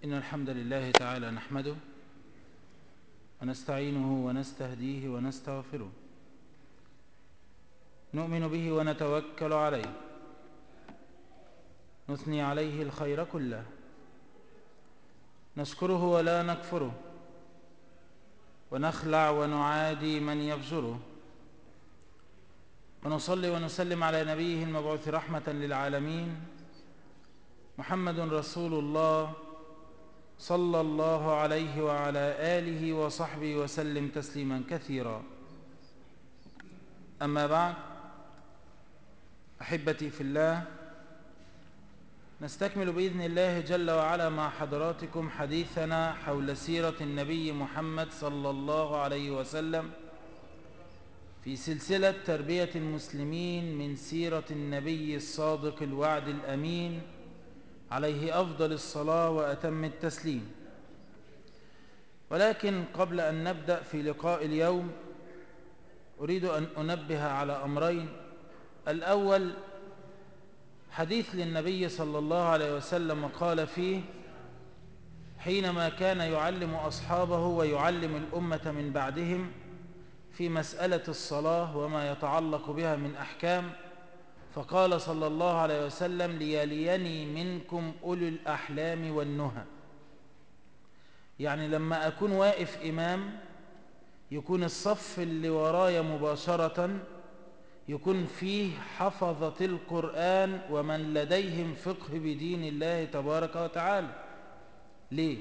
إن الحمد لله تعالى نحمده ونستعينه ونستهديه ونستغفره نؤمن به ونتوكل عليه نثني عليه الخير كله نشكره ولا نكفره ونخلع ونعادي من يفجره ونصلي ونسلم على نبيه المبعوث رحمة للعالمين محمد رسول الله صلى الله عليه وعلى آله وصحبه وسلم تسليما كثيرا أما بعد أحبتي في الله نستكمل بإذن الله جل وعلا مع حضراتكم حديثنا حول سيرة النبي محمد صلى الله عليه وسلم في سلسلة تربية المسلمين من سيرة النبي الصادق الوعد الأمين عليه أفضل الصلاة وأتم التسليم ولكن قبل أن نبدأ في لقاء اليوم أريد أن أنبه على أمرين الأول حديث للنبي صلى الله عليه وسلم قال فيه حينما كان يعلم أصحابه ويعلم الأمة من بعدهم في مسألة الصلاة وما يتعلق بها من أحكام فقال صلى الله عليه وسلم ليليني منكم أولو الأحلام والنهى يعني لما أكون واقف إمام يكون الصف اللي ورايا مباشرة يكون فيه حفظة القرآن ومن لديهم فقه بدين الله تبارك وتعالى ليه؟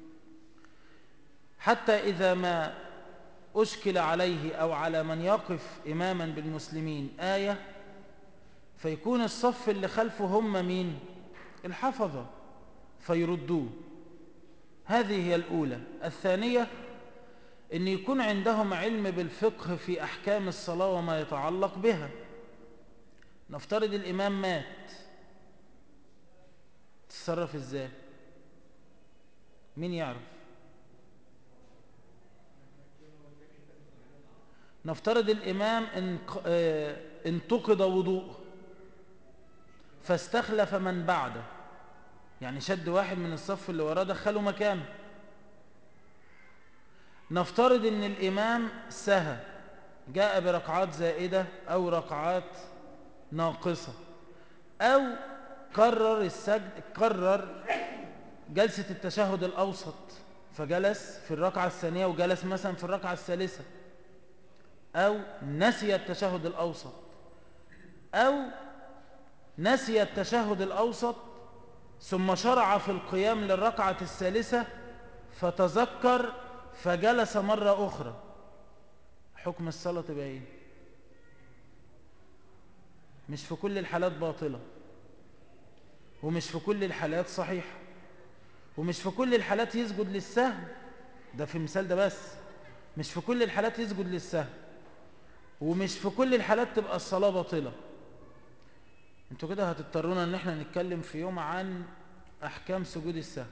حتى إذا ما أشكل عليه أو على من يقف إماما بالمسلمين آية فيكون الصف اللي خلفه هم مين الحفظة فيردوه هذه هي الأولى الثانية أن يكون عندهم علم بالفقه في أحكام الصلاة وما يتعلق بها نفترض الإمام مات تتصرف إزاي مين يعرف نفترض الإمام انتقد وضوءه فاستخلف من بعده يعني شد واحد من الصف اللي وراه دخله مكانه نفترض ان الامام سهى جاء بركعات زائدة او ركعات ناقصة او قرر السجد قرر جلسة التشهد الاوسط فجلس في الركعة الثانية وجلس مثلا في الركعة الثالثة او نسي التشهد الاوسط او نسي التشهد الأوسط ثم شرع في القيام للركعة الثالثة فتذكر فجلس مرة أخرى حكم الصلاة تبقى ايه مش في كل الحالات باطلة ومش في كل الحالات صحيحة ومش في كل الحالات يسجد للسهو ده في مثال ده بس مش في كل الحالات يسجد للسهو ومش في كل الحالات تبقى الصلاة باطلة انتوا كده هتضطرونا ان احنا نتكلم في يوم عن احكام سجود السهو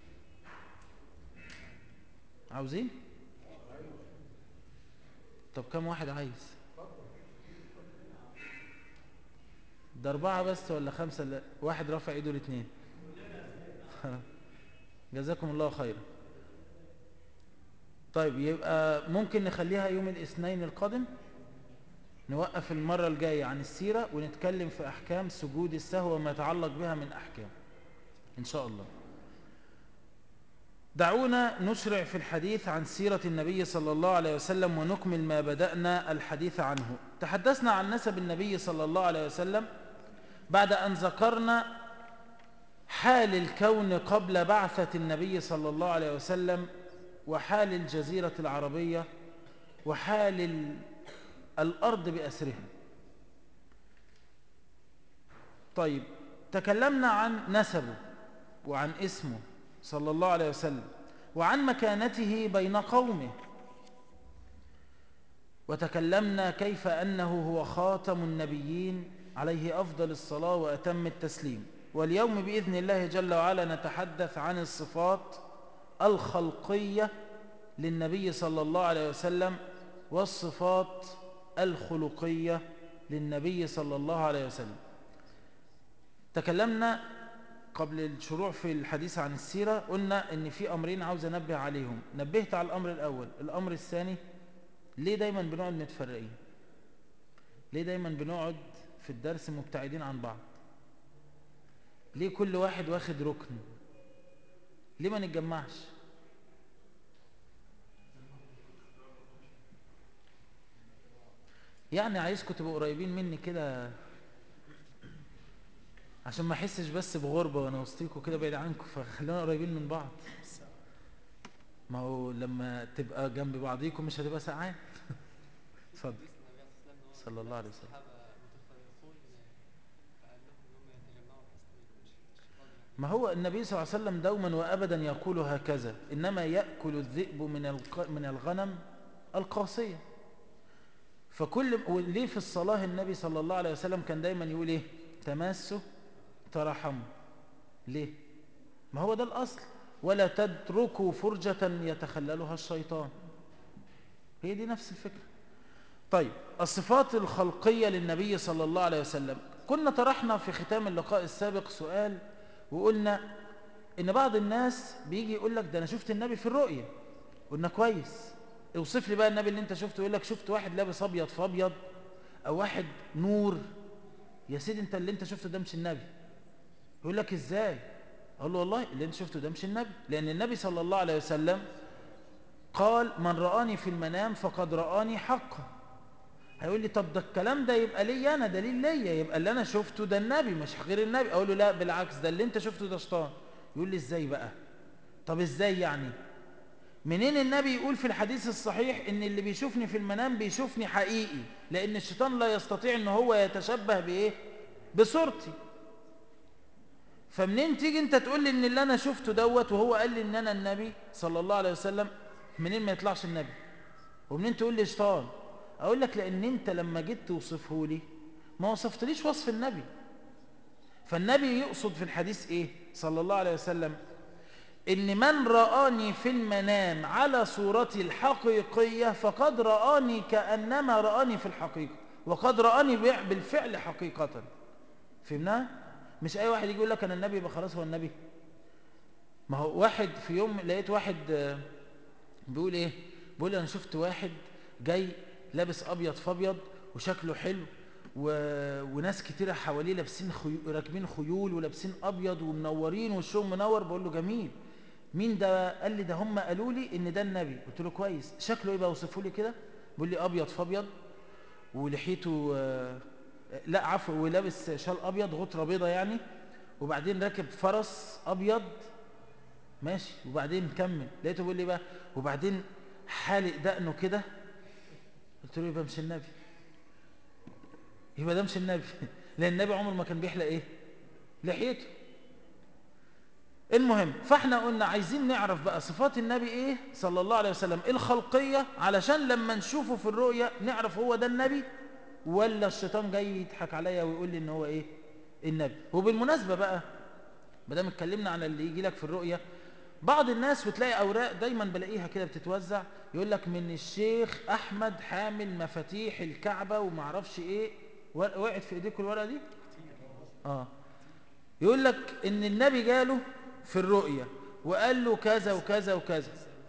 عاوزين طب كم واحد عايز ده اربعة بس ولا خمسة لا واحد رفع ايده الاثنين جزاكم الله خيرا طيب يبقى ممكن نخليها يوم الاثنين القادم نوقف المرة الجاية عن السيرة ونتكلم في أحكام سجود السهو وما يتعلق بها من أحكام إن شاء الله دعونا نشرع في الحديث عن سيرة النبي صلى الله عليه وسلم ونكمل ما بدأنا الحديث عنه تحدثنا عن نسب النبي صلى الله عليه وسلم بعد أن ذكرنا حال الكون قبل بعثة النبي صلى الله عليه وسلم وحال الجزيرة العربية وحال الأرض بأسرها طيب تكلمنا عن نسبه وعن اسمه صلى الله عليه وسلم وعن مكانته بين قومه وتكلمنا كيف أنه هو خاتم النبيين عليه أفضل الصلاة وأتم التسليم واليوم بإذن الله جل وعلا نتحدث عن الصفات الخلقية للنبي صلى الله عليه وسلم والصفات الخلقية للنبي صلى الله عليه وسلم تكلمنا قبل الشروع في الحديث عن السيرة قلنا ان في امرين عاوز انبه عليهم نبهت على الامر الاول الامر الثاني ليه دايما بنقعد متفرقين ليه دايما بنقعد في الدرس مبتعدين عن بعض ليه كل واحد واخد ركن ليه ما نتجمعش يعني عايزكم تبقوا قريبين مني كده عشان ما احسش بس بغربة وانا وسطيكم كده بعيد عنكم فخلونا قريبين من بعض ما هو لما تبقى جنب بعضيكم مش هتبقى ساعات اتفضل صلى الله عليه وسلم ما هو النبي صلى الله عليه وسلم دوما وابدا يقول هكذا انما ياكل الذئب من من الغنم القاسيه فكل ليه في الصلاه النبي صلى الله عليه وسلم كان دايما يقول ايه تماسوا ترحموا ليه ما هو ده الاصل ولا تتركوا فرجة يتخللها الشيطان هي دي نفس الفكرة طيب الصفات الخلقية للنبي صلى الله عليه وسلم كنا طرحنا في ختام اللقاء السابق سؤال وقلنا ان بعض الناس بيجي يقول لك ده انا شفت النبي في الرؤية قلنا كويس اوصف لي بقى النبي اللي انت شفته يقول لك شفت واحد لابس ابيض في ابيض او واحد نور يا سيدي انت اللي انت شفته ده مش النبي يقول لك ازاي اقول له والله اللي انت شفته ده مش النبي لان النبي صلى الله عليه وسلم قال من رآني في المنام فقد رآني حقا هيقول لي طب ده الكلام ده يبقى لي انا دليل ليا يبقى اللي انا شفته ده النبي مش غير النبي اقول له لا بالعكس ده اللي انت شفته ده شيطان يقول لي ازاي بقى طب ازاي يعني منين النبي يقول في الحديث الصحيح ان اللي بيشوفني في المنام بيشوفني حقيقي لان الشيطان لا يستطيع ان هو يتشبه بايه بصورتي فمنين تيجي انت تقول لي ان اللي انا شفته دوت وهو قال لي ان انا النبي صلى الله عليه وسلم منين ما يطلعش النبي ومنين تقول لي شيطان اقول لك لان انت لما جيت توصفه لي ما وصفتليش وصف النبي فالنبي يقصد في الحديث ايه صلى الله عليه وسلم ان من رآني في المنام على صورتي الحقيقية فقد رآني كأنما رآني في الحقيقة وقد رآني بالفعل حقيقة فهمنا مش اي واحد يجي يقول لك انا النبي يبقى خلاص هو النبي ما هو واحد في يوم لقيت واحد بيقول ايه بيقول انا شفت واحد جاي لابس ابيض في ابيض وشكله حلو و... وناس كتيرة حواليه لابسين خي... راكبين خيول ولابسين ابيض ومنورين وشهم منور بقول له جميل مين ده قال لي ده هم قالوا لي ان ده النبي قلت له كويس شكله ايه بقى وصفه لي كده بيقول لي ابيض في ابيض ولحيته آه لا عفوا ولابس شال ابيض غطره بيضه يعني وبعدين راكب فرس ابيض ماشي وبعدين كمل لقيته بيقول لي بقى وبعدين حالق دقنه كده قلت له يبقى مش النبي يبقى ده مش النبي لان النبي عمره ما كان بيحلق ايه لحيته المهم فاحنا قلنا عايزين نعرف بقى صفات النبي ايه صلى الله عليه وسلم الخلقيه علشان لما نشوفه في الرؤيا نعرف هو ده النبي ولا الشيطان جاي يضحك عليا ويقول لي ان هو ايه النبي وبالمناسبة بقى ما دام اتكلمنا عن اللي يجي لك في الرؤية بعض الناس وتلاقي اوراق دايما بلاقيها كده بتتوزع يقول لك من الشيخ احمد حامل مفاتيح الكعبة وما اعرفش ايه وقعت في ايديكم الورقة دي اه يقول لك ان النبي جاله في الرؤية وقال له كذا وكذا وكذا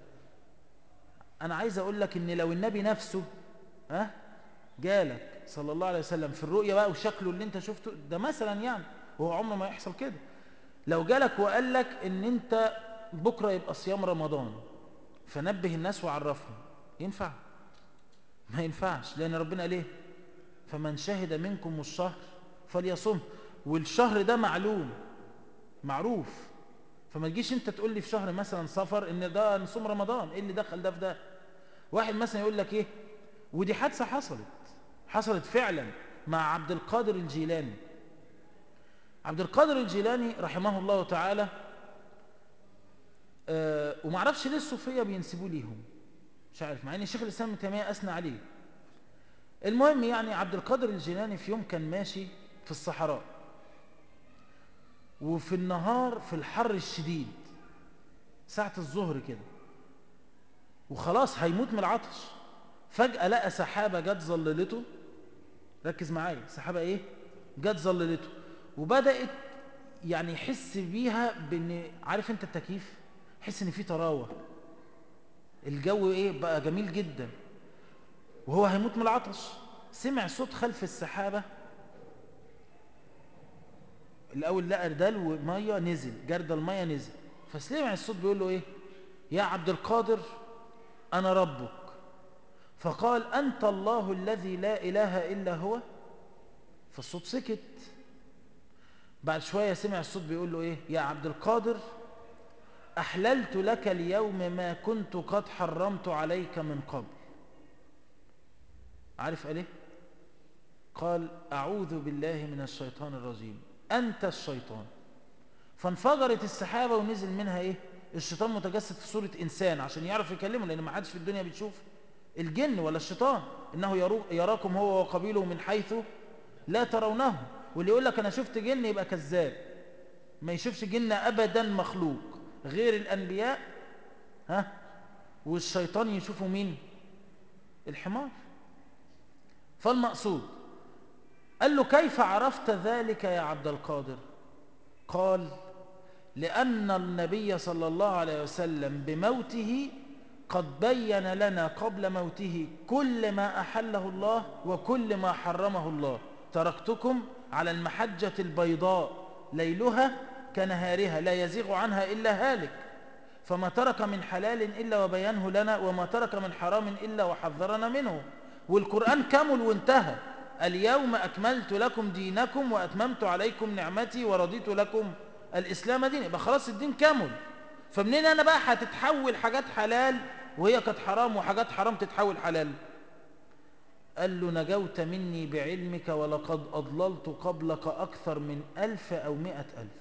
انا عايز اقول لك ان لو النبي نفسه ها أه؟ جالك صلى الله عليه وسلم في الرؤيا بقى وشكله اللي انت شفته ده مثلا يعني وهو عمره ما يحصل كده لو جالك وقال لك ان انت بكرة يبقى صيام رمضان فنبه الناس وعرفهم ينفع ما ينفعش لان ربنا قال ايه فمن شهد منكم الشهر فليصم والشهر ده معلوم معروف فما تجيش انت تقول لي في شهر مثلا صفر ان ده نصوم رمضان ايه اللي دخل ده في ده واحد مثلا يقول لك ايه ودي حادثة حصلت حصلت فعلا مع عبد القادر الجيلاني عبد القادر الجيلاني رحمه الله تعالى أه ومعرفش ليه الصوفية بينسبوا ليهم مش عارف مع ان الشيخ الاسلام ابن تيميه اثنى عليه المهم يعني عبد القادر الجيلاني في يوم كان ماشي في الصحراء وفي النهار في الحر الشديد ساعة الظهر كده وخلاص هيموت من العطش فجأة لقى سحابة جت ظللته ركز معايا سحابة ايه جت ظللته وبدأت يعني يحس بيها بان عارف انت التكييف يحس ان في طراوه الجو ايه بقى جميل جدا وهو هيموت من العطش سمع صوت خلف السحابه الاول لقى دلو ميه نزل جرد الميه نزل فسمع الصوت بيقول له ايه يا عبد القادر انا ربك فقال انت الله الذي لا اله الا هو فالصوت سكت بعد شويه سمع الصوت بيقول له ايه يا عبد القادر احللت لك اليوم ما كنت قد حرمت عليك من قبل عارف قال ايه قال اعوذ بالله من الشيطان الرجيم أنت الشيطان فانفجرت السحابة ونزل منها إيه الشيطان متجسد في صورة إنسان عشان يعرف يكلمه لأن ما حدش في الدنيا بتشوف الجن ولا الشيطان إنه يراكم هو وقبيله من حيث لا ترونه واللي يقول لك أنا شفت جن يبقى كذاب ما يشوفش جن أبدا مخلوق غير الأنبياء ها والشيطان يشوفه مين الحمار فالمقصود قال له كيف عرفت ذلك يا عبد القادر قال لأن النبي صلى الله عليه وسلم بموته قد بين لنا قبل موته كل ما أحله الله وكل ما حرمه الله تركتكم على المحجة البيضاء ليلها كنهارها لا يزيغ عنها إلا هالك فما ترك من حلال إلا وبينه لنا وما ترك من حرام إلا وحذرنا منه والقرآن كامل وانتهى اليوم أكملت لكم دينكم وأتممت عليكم نعمتي ورضيت لكم الإسلام دين يبقى خلاص الدين كامل فمنين أنا بقى هتتحول حاجات حلال وهي كانت حرام وحاجات حرام تتحول حلال قال له نجوت مني بعلمك ولقد أضللت قبلك أكثر من ألف أو مئة ألف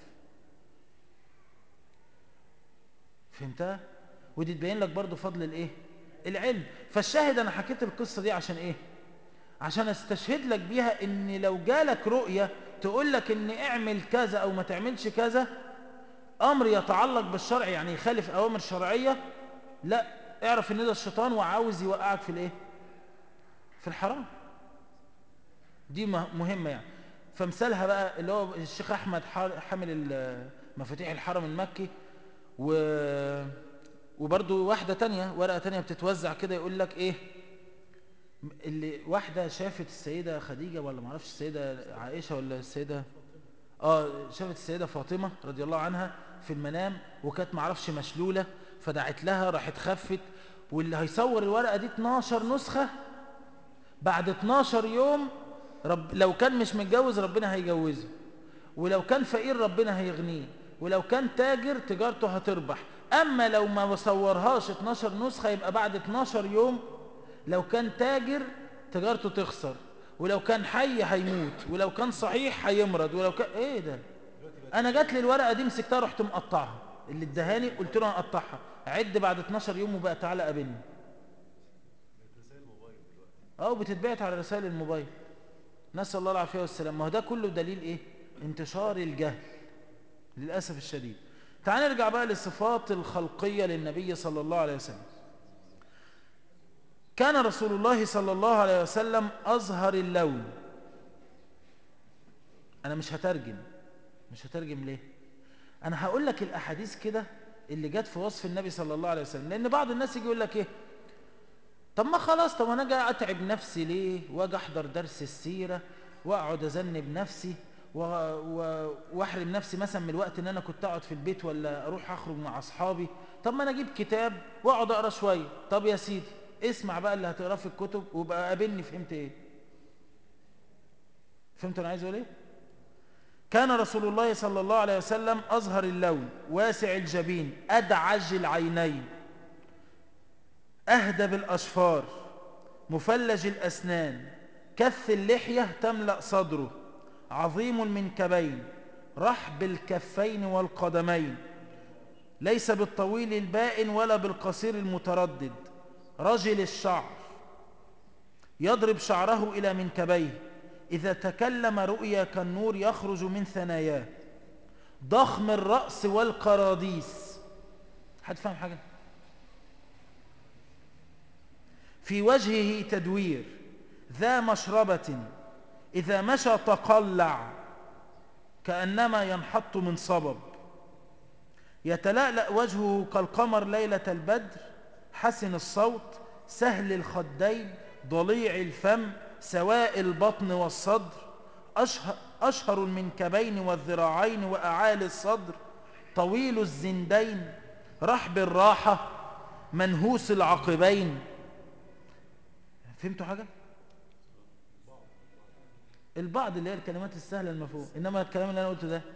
فهمتها؟ ودي تبين لك برضو فضل الايه العلم فالشاهد انا حكيت القصة دي عشان ايه عشان استشهد لك بيها ان لو جالك رؤية تقول لك ان اعمل كذا او ما تعملش كذا امر يتعلق بالشرع يعني يخالف اوامر شرعية لا اعرف ان ده الشيطان وعاوز يوقعك في الايه في الحرام دي مهمة يعني فمثالها بقى اللي هو الشيخ احمد حامل مفاتيح الحرم المكي و وبرضو واحدة تانية ورقة تانية بتتوزع كده يقول لك ايه اللي واحدة شافت السيدة خديجة ولا معرفش السيدة عائشة ولا السيدة اه شافت السيدة فاطمة رضي الله عنها في المنام وكانت معرفش مشلولة فدعت لها راحت خفت واللي هيصور الورقة دي 12 نسخة بعد 12 يوم رب لو كان مش متجوز ربنا هيجوزه ولو كان فقير ربنا هيغنيه ولو كان تاجر تجارته هتربح أما لو ما صورهاش 12 نسخة يبقى بعد 12 يوم لو كان تاجر تجارته تخسر ولو كان حي هيموت ولو كان صحيح هيمرض ولو كان ايه ده انا جات لي الورقه دي مسكتها رحت مقطعها اللي ادهاني قلت له اقطعها عد بعد 12 يوم وبقى تعالى قابلني اه بتتبعت على رسائل الموبايل نسال الله العافيه والسلام ما هو ده كله دليل ايه انتشار الجهل للاسف الشديد تعال نرجع بقى للصفات الخلقيه للنبي صلى الله عليه وسلم كان رسول الله صلى الله عليه وسلم أظهر اللون أنا مش هترجم مش هترجم ليه أنا هقول لك الأحاديث كده اللي جت في وصف النبي صلى الله عليه وسلم لأن بعض الناس يجي يقول لك إيه طب ما خلاص طب أنا جاي أتعب نفسي ليه وأجي أحضر درس السيرة وأقعد أذنب نفسي واحرم نفسي مثلا من الوقت ان انا كنت اقعد في البيت ولا اروح اخرج مع اصحابي طب ما انا اجيب كتاب واقعد اقرا شويه طب يا سيدي اسمع بقى اللي هتقراه في الكتب وبقى قابلني فهمت ايه فهمت انا عايز اقول ايه كان رسول الله صلى الله عليه وسلم أظهر اللون واسع الجبين أدعج العينين أهدب الأشفار مفلج الأسنان كث اللحية تملأ صدره عظيم من كبين رحب الكفين والقدمين ليس بالطويل البائن ولا بالقصير المتردد رجل الشعر يضرب شعره إلى منكبيه إذا تكلم رؤيا كالنور يخرج من ثناياه ضخم الرأس والقراديس حد فهم حاجة في وجهه تدوير ذا مشربة إذا مشى تقلع كأنما ينحط من صبب يتلألأ وجهه كالقمر ليلة البدر حسن الصوت سهل الخدين ضليع الفم سواء البطن والصدر أشهر, أشهر المنكبين والذراعين وأعالي الصدر طويل الزندين رحب الراحة منهوس العقبين فهمتوا حاجة؟ البعض اللي هي الكلمات السهلة المفهوم إنما الكلام اللي أنا قلته ده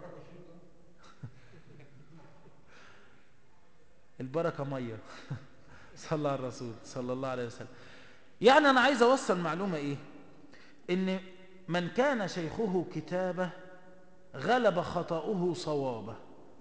البركة مية صلى على الرسول صلى الله عليه وسلم يعني أنا عايز أوصل معلومة إيه إن من كان شيخه كتابة غلب خطأه صوابه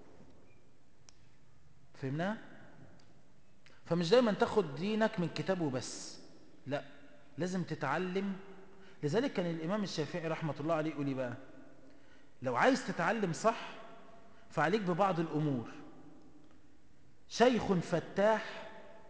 فهمنا فمش دايما تاخد دينك من كتابه بس لا لازم تتعلم لذلك كان الإمام الشافعي رحمة الله عليه يقول بقى لو عايز تتعلم صح فعليك ببعض الأمور شيخ فتاح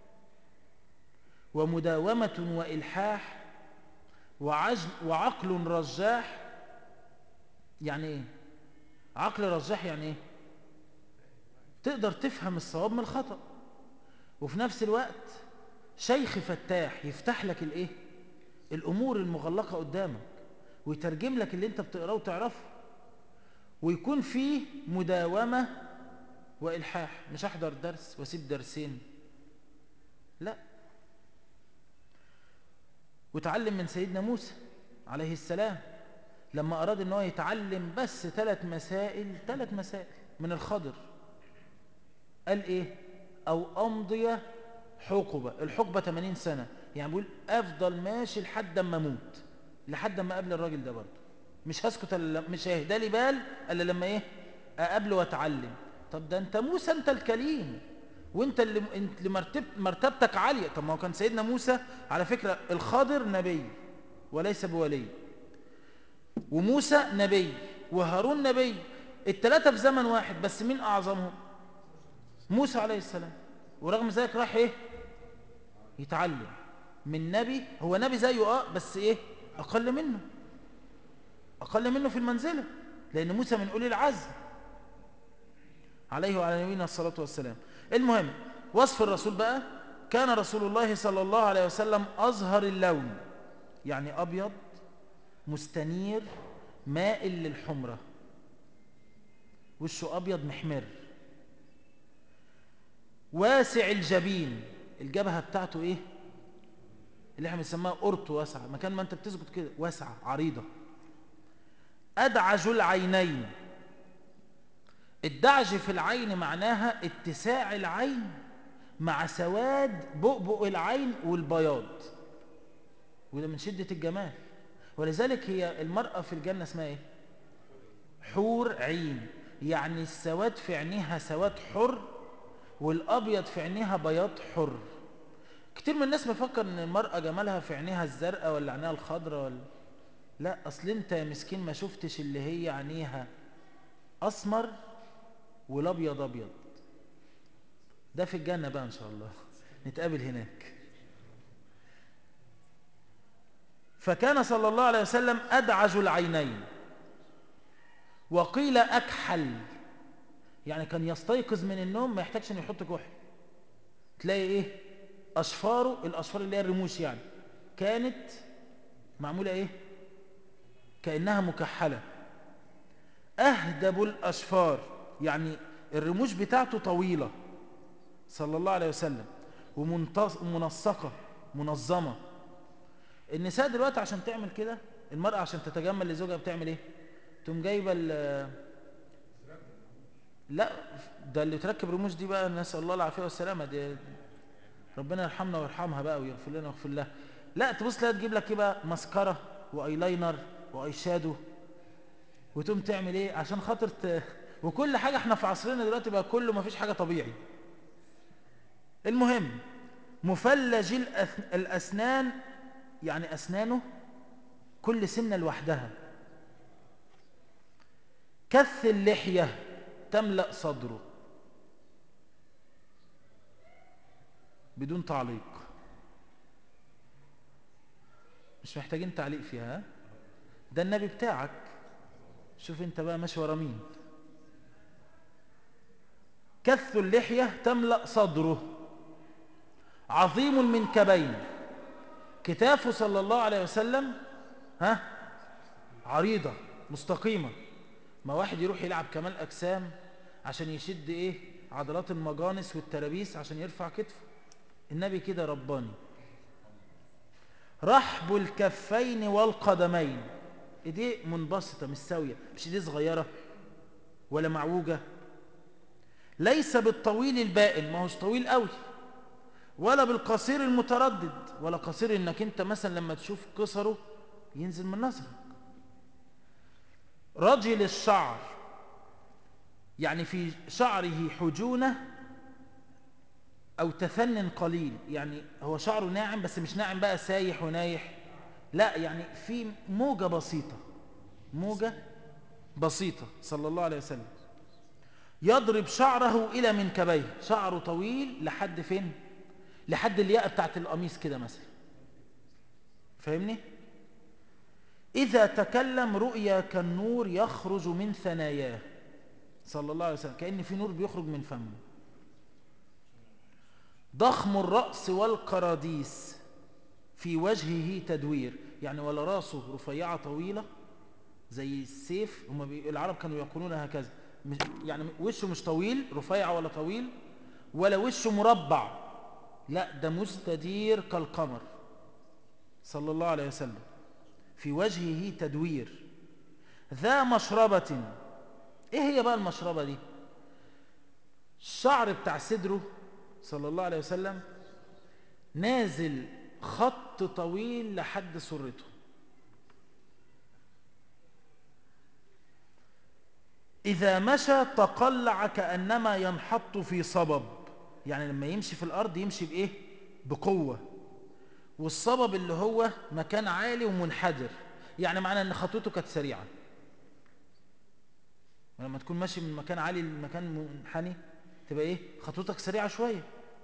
ومداومة وإلحاح وعجل وعقل رجاح يعني ايه عقل رجاح يعني ايه تقدر تفهم الصواب من الخطأ وفي نفس الوقت شيخ فتاح يفتح لك الايه الامور المغلقة قدامك ويترجم لك اللي انت بتقراه وتعرفه ويكون فيه مداومة وإلحاح مش أحضر درس واسيب درسين لا وتعلم من سيدنا موسى عليه السلام لما أراد أنه يتعلم بس ثلاث مسائل ثلاث مسائل من الخضر قال إيه أو أمضي حقبة الحقبة 80 سنة يعني بيقول أفضل ماشي لحد ما أموت لحد ما أقابل الراجل ده برضه مش هسكت مش هيهدى لي بال إلا لما إيه أقابله وأتعلم طب ده أنت موسى أنت الكليم وانت اللي انت اللي مرتب مرتبتك عاليه طب ما هو كان سيدنا موسى على فكره الخضر نبي وليس بولي وموسى نبي وهارون نبي الثلاثه في زمن واحد بس مين اعظمهم موسى عليه السلام ورغم ذلك راح ايه يتعلم من نبي هو نبي زيه اه بس ايه اقل منه اقل منه في المنزله لان موسى من اولي العزم عليه وعلى نبينا الصلاه والسلام المهم وصف الرسول بقى كان رسول الله صلى الله عليه وسلم أظهر اللون يعني أبيض مستنير مائل للحمرة وشه أبيض محمر واسع الجبين الجبهة بتاعته إيه اللي احنا بنسميها قرط واسعة مكان ما انت بتسجد كده واسعة عريضة أدعج العينين الدعج في العين معناها اتساع العين مع سواد بؤبؤ العين والبياض وده من شدة الجمال ولذلك هي المرأة في الجنة اسمها ايه حور عين يعني السواد في عينيها سواد حر والأبيض في عينيها بياض حر كتير من الناس بفكر ان المرأة جمالها في عينيها الزرقاء ولا عينيها الخضراء ولا لا اصل انت يا مسكين ما شفتش اللي هي عينيها اسمر والابيض ابيض ده في الجنة بقى ان شاء الله نتقابل هناك فكان صلى الله عليه وسلم أدعج العينين وقيل أكحل يعني كان يستيقظ من النوم ما يحتاجش أن يحط كحل تلاقي إيه أشفاره الأشفار اللي هي الرموش يعني كانت معمولة إيه كأنها مكحلة أهدب الأشفار يعني الرموش بتاعته طويلة صلى الله عليه وسلم ومنسقة منظمة النساء دلوقتي عشان تعمل كده المرأة عشان تتجمل لزوجها بتعمل ايه تقوم جايبه لا ده اللي تركب رموش دي بقى نسأل الله العافية والسلامة دي ربنا يرحمنا ويرحمها بقى ويغفر لنا ويغفر لها لا تبص لها تجيب لك ايه بقى مسكرة وايلاينر واي شادو وتقوم تعمل ايه عشان خاطر ت... وكل حاجة احنا في عصرنا دلوقتي بقى كله ما فيش حاجة طبيعي المهم مفلج الأث... الأسنان يعني أسنانه كل سنة لوحدها كث اللحية تملأ صدره بدون تعليق مش محتاجين تعليق فيها ده النبي بتاعك شوف انت بقى ماشي ورا مين كث اللحية تملأ صدره عظيم المنكبين كتافه صلى الله عليه وسلم ها عريضة مستقيمة ما واحد يروح يلعب كمال أجسام عشان يشد إيه عضلات المجانس والترابيس عشان يرفع كتفه النبي كده رباني رحب الكفين والقدمين ايديه منبسطة مش ساوية مش ايديه صغيرة ولا معوجة ليس بالطويل البائن ما هوش طويل قوي ولا بالقصير المتردد ولا قصير انك انت مثلا لما تشوف قصره ينزل من نظرك رجل الشعر يعني في شعره حجونة او تثنن قليل يعني هو شعره ناعم بس مش ناعم بقى سايح ونايح لا يعني في موجة بسيطة موجة بسيطة صلى الله عليه وسلم يضرب شعره إلى منكبيه شعره طويل لحد فين لحد الياقة بتاعت القميص كده مثلا فاهمني إذا تكلم رؤيا كالنور يخرج من ثناياه صلى الله عليه وسلم كأن في نور بيخرج من فمه ضخم الرأس والقراديس في وجهه تدوير يعني ولا راسه رفيعة طويلة زي السيف هم بي... العرب كانوا يقولون هكذا مش... يعني وشه مش طويل رفيع ولا طويل ولا وشه مربع لا ده مستدير كالقمر صلى الله عليه وسلم في وجهه تدوير ذا مشربة ايه هي بقى المشربة دي الشعر بتاع صدره صلى الله عليه وسلم نازل خط طويل لحد سرته إذا مشى تقلع كأنما ينحط في صبب يعني لما يمشي في الأرض يمشي بإيه؟ بقوة والصبب اللي هو مكان عالي ومنحدر يعني معنى أن خطوته كانت سريعة ولما تكون ماشي من مكان عالي لمكان منحني تبقى إيه؟ خطوتك سريعة شوية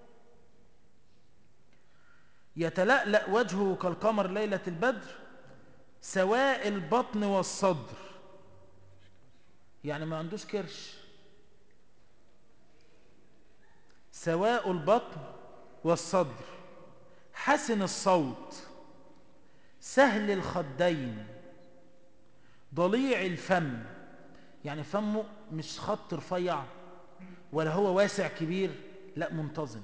يتلألأ وجهه كالقمر ليلة البدر سواء البطن والصدر يعني ما عندوش كرش سواء البطن والصدر حسن الصوت سهل الخدين ضليع الفم يعني فمه مش خط رفيع ولا هو واسع كبير لا منتظم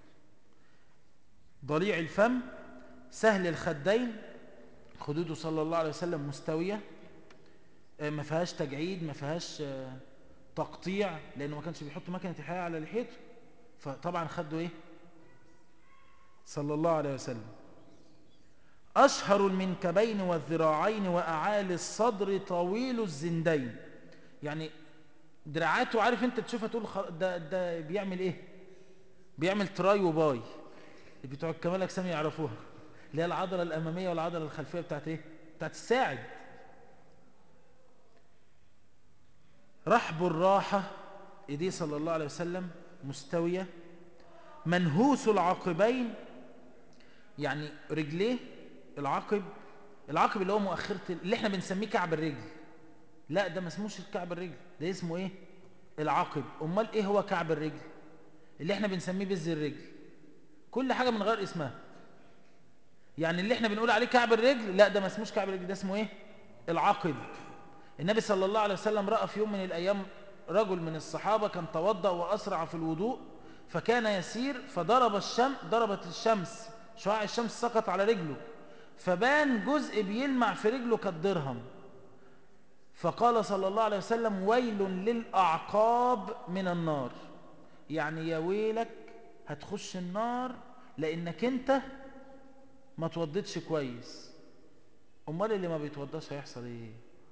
ضليع الفم سهل الخدين خدوده صلى الله عليه وسلم مستوية ما فيهاش تجعيد ما فيهاش تقطيع لأنه ما كانش بيحط مكنة الحياة على لحيته فطبعا خده ايه صلى الله عليه وسلم أشهر المنكبين والذراعين وأعالي الصدر طويل الزندين يعني دراعاته عارف انت تشوفها تقول ده, ده بيعمل ايه بيعمل تراي وباي بتوع الكمال اجسام يعرفوها اللي هي العضله الاماميه والعضله الخلفيه بتاعت ايه بتاعت الساعد رحب الراحه ايديه صلى الله عليه وسلم مستويه منهوس العقبين يعني رجليه العقب العقب اللي هو مؤخره اللي احنا بنسميه كعب الرجل لا ده ما اسموش كعب الرجل ده اسمه ايه العقب امال ايه هو كعب الرجل اللي احنا بنسميه بز الرجل كل حاجة من غير اسمها يعني اللي احنا بنقول عليه كعب الرجل لا ده ما اسموش كعب الرجل ده اسمه ايه العقب النبي صلى الله عليه وسلم رأى في يوم من الأيام رجل من الصحابة كان توضأ وأسرع في الوضوء فكان يسير فضرب الشمس ضربت الشمس شعاع الشمس سقط على رجله فبان جزء بيلمع في رجله كالدرهم فقال صلى الله عليه وسلم ويل للأعقاب من النار يعني يا ويلك هتخش النار لانك انت ما توضيتش كويس امال اللي ما بيتوضاش هيحصل ايه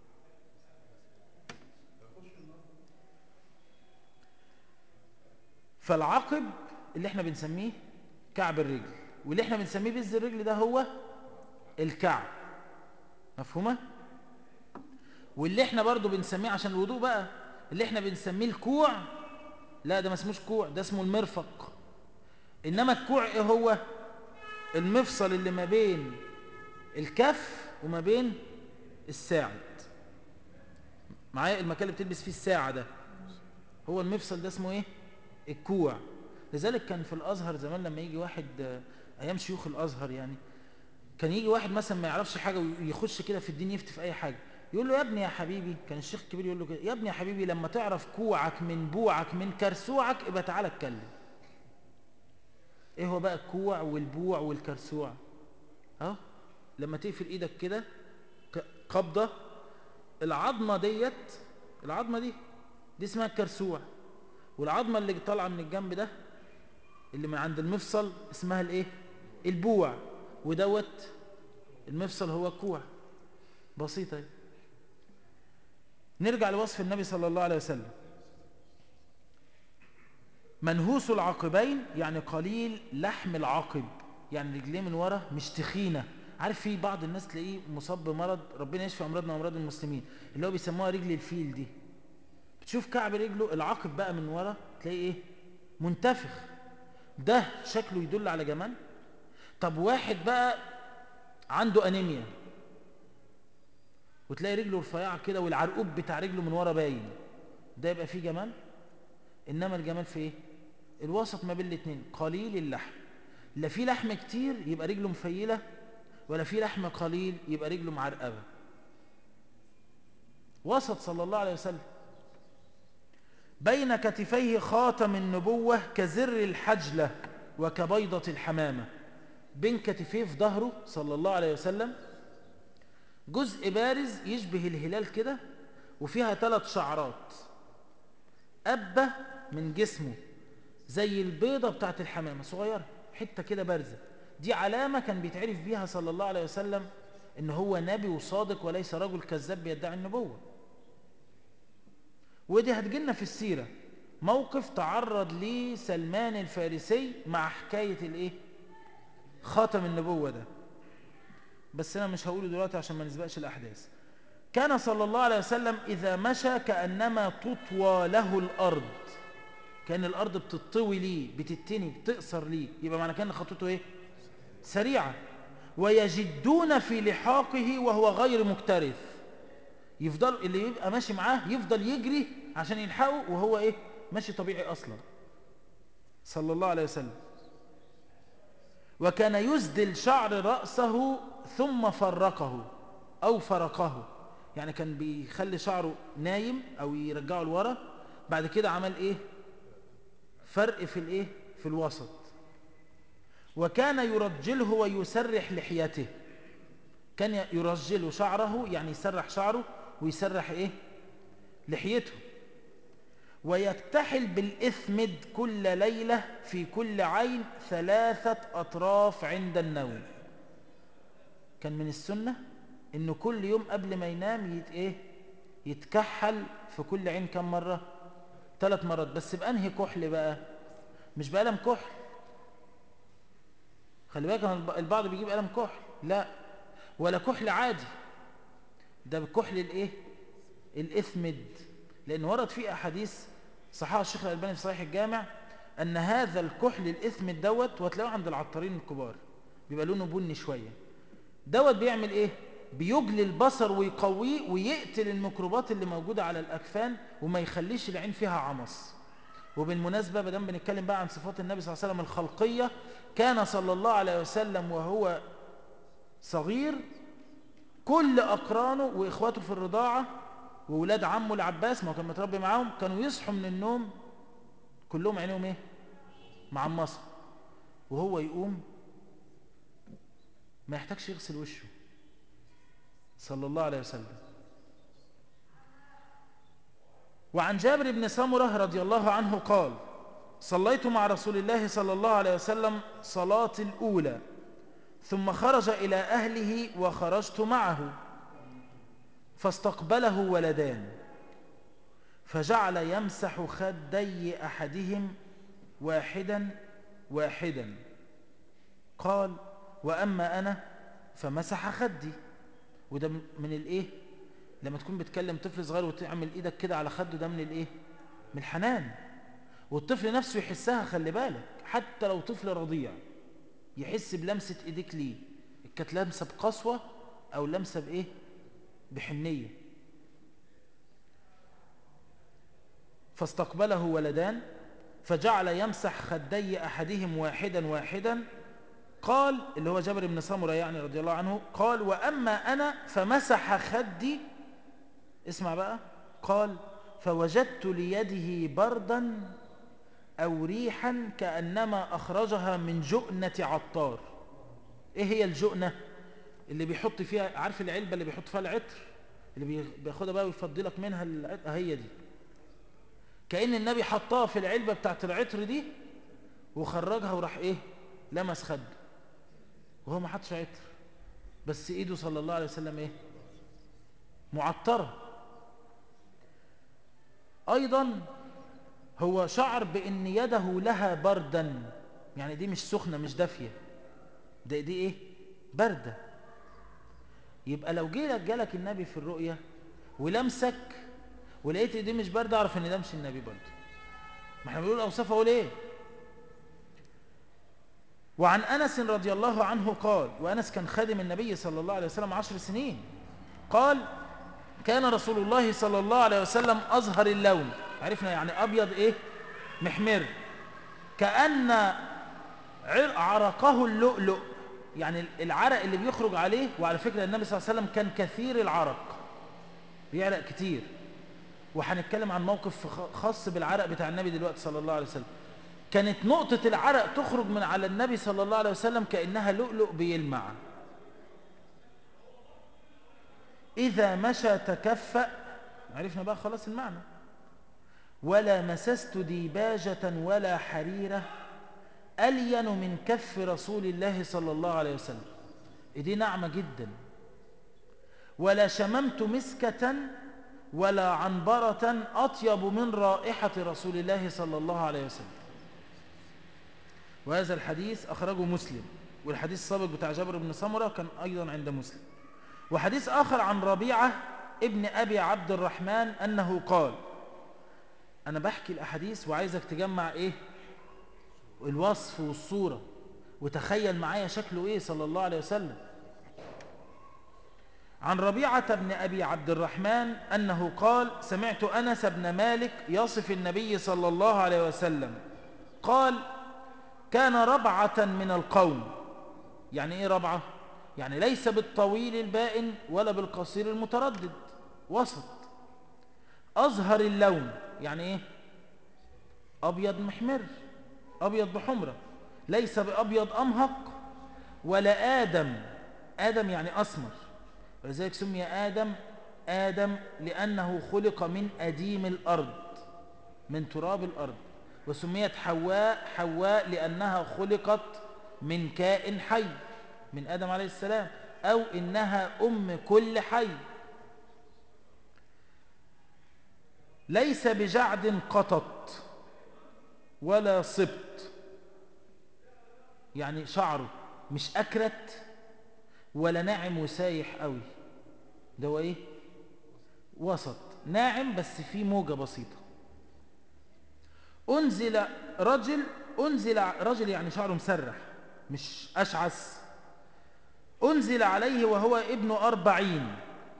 فالعقب اللي احنا بنسميه كعب الرجل واللي احنا بنسميه بز الرجل ده هو الكعب مفهومه واللي احنا برضو بنسميه عشان الوضوء بقى اللي احنا بنسميه الكوع لا ده ما اسموش كوع ده اسمه المرفق إنما الكوع إيه هو المفصل اللي ما بين الكف وما بين الساعد معايا المكان اللي بتلبس فيه الساعة ده هو المفصل ده اسمه ايه الكوع لذلك كان في الازهر زمان لما يجي واحد آه، ايام شيوخ الازهر يعني كان يجي واحد مثلا ما يعرفش حاجة ويخش كده في الدين يفتي في اي حاجة يقول له يا ابني يا حبيبي كان الشيخ الكبير يقول له كده يا ابني يا حبيبي لما تعرف كوعك من بوعك من كرسوعك ابقى تعالى اتكلم ايه هو بقى الكوع والبوع والكرسوع اهو لما تقفل ايدك كده ك- قبضة العظمة ديت العظمة دي دي اسمها الكرسوع والعظمة اللي طالعة من الجنب ده اللي من عند المفصل اسمها الايه البوع ودوت المفصل هو الكوع بسيطة اهي. نرجع لوصف النبي صلى الله عليه وسلم منهوس العقبين يعني قليل لحم العقب يعني رجليه من ورا مش تخينة عارف في بعض الناس تلاقيه مصاب بمرض ربنا يشفي امراضنا وامراض المسلمين اللي هو بيسموها رجل الفيل دي بتشوف كعب رجله العقب بقى من ورا تلاقيه ايه منتفخ ده شكله يدل على جمال طب واحد بقى عنده انيميا وتلاقي رجله رفيعه كده والعرقوب بتاع رجله من ورا باين ده يبقى فيه جمال انما الجمال في ايه الوسط ما بين الاثنين قليل اللحم لا في لحم كتير يبقى رجله مفيله ولا في لحم قليل يبقى رجله معرقبه وسط صلى الله عليه وسلم بين كتفيه خاتم النبوة كزر الحجلة وكبيضة الحمامة بين كتفيه في ظهره صلى الله عليه وسلم جزء بارز يشبه الهلال كده وفيها ثلاث شعرات أبة من جسمه زي البيضة بتاعت الحمامة صغيرة حتة كده بارزة دي علامة كان بيتعرف بيها صلى الله عليه وسلم إن هو نبي وصادق وليس رجل كذاب بيدعي النبوة ودي هتجيلنا في السيرة موقف تعرض ليه سلمان الفارسي مع حكاية الايه خاتم النبوة ده بس انا مش هقوله دلوقتي عشان ما نسبقش الاحداث كان صلى الله عليه وسلم اذا مشى كأنما تطوى له الارض كان الارض بتطوي ليه بتتني بتقصر ليه يبقى معنى كان خطوته ايه سريعة ويجدون في لحاقه وهو غير مكترث يفضل اللي يبقى ماشي معاه يفضل يجري عشان يلحقه وهو ايه ماشي طبيعي اصلا صلى الله عليه وسلم وكان يسدل شعر رأسه ثم فرقه او فرقه يعني كان بيخلي شعره نايم او يرجعه لورا بعد كده عمل ايه فرق في الايه في الوسط وكان يرجله ويسرح لحيته كان يرجل شعره يعني يسرح شعره ويسرح ايه لحيته ويكتحل بالإثمد كل ليلة في كل عين ثلاثة أطراف عند النوم كان من السنة إنه كل يوم قبل ما ينام يت إيه يتكحل في كل عين كم مرة ثلاث مرات بس بأنهي كحل بقى مش بقلم كحل خلي بالك البعض بيجيب قلم كحل لا ولا كحل عادي ده بكحل الايه الاثمد لان ورد فيه احاديث صححها الشيخ الالباني في صحيح الجامع ان هذا الكحل الاثمد دوت وتلاقوه عند العطارين الكبار بيبقى لونه بني شويه دوت بيعمل ايه بيجلي البصر ويقويه ويقتل الميكروبات اللي موجوده على الاكفان وما يخليش العين فيها عمص وبالمناسبه ما دام بنتكلم بقى عن صفات النبي صلى الله عليه وسلم الخلقيه كان صلى الله عليه وسلم وهو صغير كل أقرانه وإخواته في الرضاعة وولاد عمه العباس ما هو كان متربي معاهم كانوا يصحوا من النوم كلهم عينيهم ايه معمصة وهو يقوم ما يحتاجش يغسل وشه صلى الله عليه وسلم وعن جابر بن سمرة رضي الله عنه قال صليت مع رسول الله صلى الله عليه وسلم صلاة الأولى ثم خرج إلى أهله وخرجت معه فاستقبله ولدان فجعل يمسح خدي أحدهم واحدا واحدا قال وأما أنا فمسح خدي وده من الإيه لما تكون بتكلم طفل صغير وتعمل إيدك كده على خده ده من الإيه من الحنان والطفل نفسه يحسها خلي بالك حتى لو طفل رضيع يحس بلمسة ايديك ليه كانت لمسة بقسوة او لمسة بايه بحنية فاستقبله ولدان فجعل يمسح خدي أحدهم واحدا واحدا قال اللي هو جابر بن سمرة يعني رضي الله عنه قال وأما أنا فمسح خدي اسمع بقى قال فوجدت ليده بردا أو ريحا كأنما أخرجها من جؤنة عطار إيه هي الجؤنة اللي بيحط فيها عارف العلبة اللي بيحط فيها العطر اللي بياخدها بقى ويفضلك منها العطر هي دي كأن النبي حطها في العلبة بتاعت العطر دي وخرجها وراح ايه لمس خده وهو ما حطش عطر بس ايده صلى الله عليه وسلم ايه معطرة ايضا هو شعر بان يده لها بردا يعني دي مش سخنة مش دافية ده دي ايه باردة يبقى لو جيلك جالك النبي في الرؤية ولمسك ولقيت دي مش باردة اعرف ان ده مش النبي برضه ما احنا بنقول اوصاف اقول ايه وعن أنس رضي الله عنه قال وأنس كان خادم النبي صلى الله عليه وسلم عشر سنين قال كان رسول الله صلى الله عليه وسلم أظهر اللون عرفنا يعني أبيض إيه محمر كأن عرقه اللؤلؤ يعني العرق اللي بيخرج عليه وعلى فكرة النبي صلى الله عليه وسلم كان كثير العرق بيعرق كتير وهنتكلم عن موقف خاص بالعرق بتاع النبي دلوقتي صلى الله عليه وسلم كانت نقطة العرق تخرج من على النبي صلى الله عليه وسلم كأنها لؤلؤ بيلمع إذا مشى تكفأ عرفنا بقى خلاص المعنى ولا مسست ديباجة ولا حريرة ألين من كف رسول الله صلى الله عليه وسلم دي نعمة جدا ولا شممت مسكة ولا عنبرة أطيب من رائحة رسول الله صلى الله عليه وسلم وهذا الحديث أخرجه مسلم والحديث السابق بتاع جابر بن سمرة كان أيضا عند مسلم وحديث آخر عن ربيعة ابن أبي عبد الرحمن أنه قال أنا بحكي الأحاديث وعايزك تجمع إيه الوصف والصورة وتخيل معايا شكله إيه صلى الله عليه وسلم عن ربيعة بن أبي عبد الرحمن أنه قال سمعت أنس بن مالك يصف النبي صلى الله عليه وسلم قال كان ربعة من القوم يعني ايه ربعة يعني ليس بالطويل البائن ولا بالقصير المتردد وسط أظهر اللون يعني ايه أبيض محمر أبيض بحمرة ليس بأبيض أمهق ولا آدم آدم يعني أسمر ولذلك سمي آدم آدم لأنه خلق من أديم الأرض من تراب الأرض وسميت حواء حواء لأنها خلقت من كائن حي من آدم عليه السلام أو إنها أم كل حي ليس بجعد قطط ولا صبت يعني شعره مش أكرت ولا ناعم وسايح قوي ده هو ايه وسط ناعم بس فيه موجة بسيطة أنزل رجل أنزل رجل يعني شعره مسرح مش أشعث أنزل عليه وهو ابن أربعين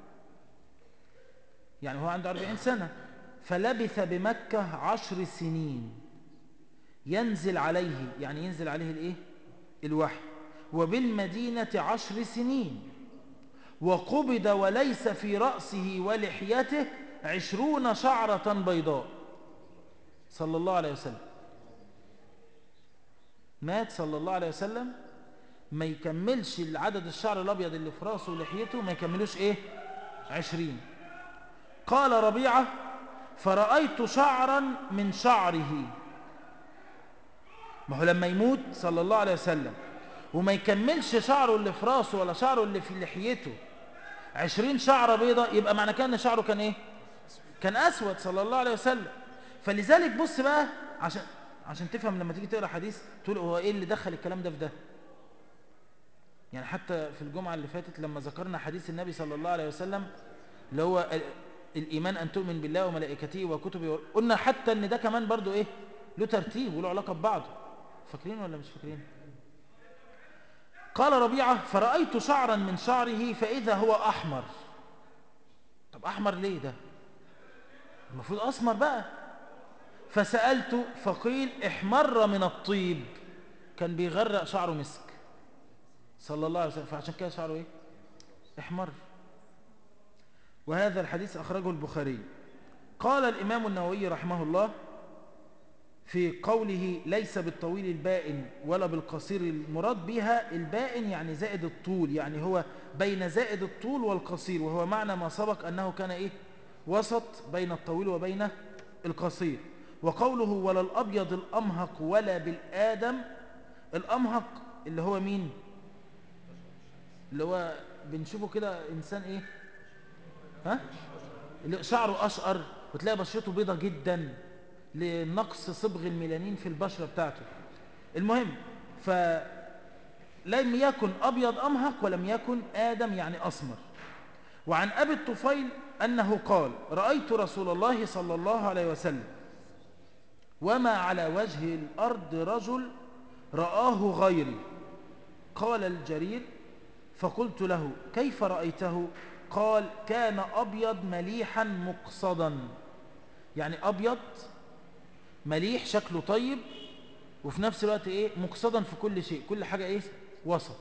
يعني هو عنده أربعين سنة فلبث بمكة عشر سنين ينزل عليه يعني ينزل عليه الإيه؟ الوحي وبالمدينة عشر سنين وقبض وليس في رأسه ولحيته عشرون شعرة بيضاء صلى الله عليه وسلم مات صلى الله عليه وسلم ما يكملش العدد الشعر الأبيض اللي في رأسه ولحيته ما يكملوش إيه عشرين قال ربيعة فرأيت شعرا من شعره ما هو لما يموت صلى الله عليه وسلم وما يكملش شعره اللي في راسه ولا شعره اللي في لحيته عشرين شعرة بيضة يبقى معنى كان ان شعره كان ايه كان اسود صلى الله عليه وسلم فلذلك بص بقى عشان عشان تفهم لما تيجي تقرا حديث تقول هو ايه اللي دخل الكلام ده في ده يعني حتى في الجمعة اللي فاتت لما ذكرنا حديث النبي صلى الله عليه وسلم اللي هو الإيمان أن تؤمن بالله وملائكته وكتبه قلنا حتى أن ده كمان برضو إيه له ترتيب وله علاقة ببعضه فاكرين ولا مش فاكرين قال ربيعة فرأيت شعرا من شعره فإذا هو أحمر طب أحمر ليه ده المفروض أسمر بقى فسألت فقيل احمر من الطيب كان بيغرق شعره مسك صلى الله عليه وسلم فعشان كده شعره ايه احمر وهذا الحديث أخرجه البخاري قال الإمام النووي رحمه الله في قوله ليس بالطويل البائن ولا بالقصير المراد بها البائن يعني زائد الطول يعني هو بين زائد الطول والقصير وهو معنى ما سبق أنه كان إيه وسط بين الطويل وبين القصير وقوله ولا الأبيض الأمهق ولا بالآدم الأمهق اللي هو مين اللي هو بنشوفه كده إنسان إيه ها اللي شعره أشقر وتلاقي بشرته بيضة جدا لنقص صبغ الميلانين في البشرة بتاعته المهم فلم يكن أبيض أمهق ولم يكن آدم يعني أسمر وعن أبي الطفيل أنه قال رأيت رسول الله صلى الله عليه وسلم وما على وجه الأرض رجل رآه غيري قال الجرير فقلت له كيف رأيته قال كان أبيض مليحا مقصدا يعني أبيض مليح شكله طيب وفي نفس الوقت إيه مقصدا في كل شيء كل حاجة إيه وسط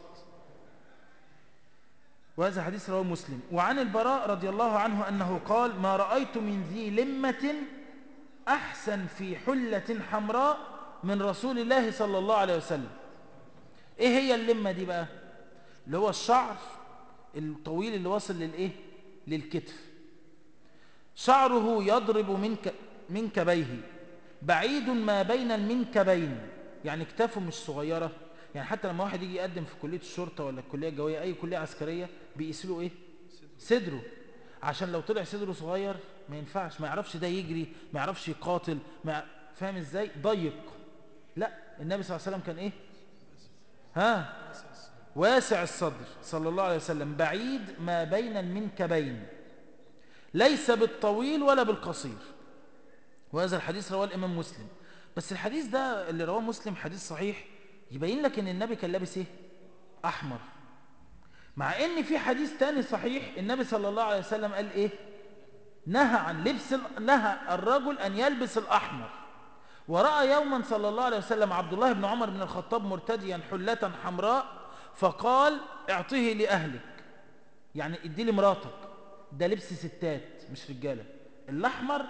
وهذا حديث رواه مسلم وعن البراء رضي الله عنه أنه قال ما رأيت من ذي لمة أحسن في حلة حمراء من رسول الله صلى الله عليه وسلم إيه هي اللمة دي بقى اللي هو الشعر الطويل اللي واصل للإيه للكتف شعره يضرب من ك... من كبيه بعيد ما بين المنكبين يعني كتافه مش صغيرة يعني حتى لما واحد يجي يقدم في كلية الشرطة ولا الكلية الجوية أي كلية عسكرية بيقيس له إيه صدره عشان لو طلع صدره صغير ما ينفعش ما يعرفش ده يجري ما يعرفش يقاتل ما فاهم ازاي ضيق لا النبي صلى الله عليه وسلم كان ايه ها واسع الصدر صلى الله عليه وسلم بعيد ما بين المنكبين ليس بالطويل ولا بالقصير وهذا الحديث رواه الإمام مسلم بس الحديث ده اللي رواه مسلم حديث صحيح يبين لك ان النبي كان لابس ايه احمر مع ان في حديث تاني صحيح النبي صلى الله عليه وسلم قال ايه نهى عن لبس نهى الرجل ان يلبس الاحمر ورأى يوما صلى الله عليه وسلم عبد الله بن عمر بن الخطاب مرتديا حلة حمراء فقال اعطيه لأهلك يعني ادي لمراتك ده لبس ستات مش رجالة الأحمر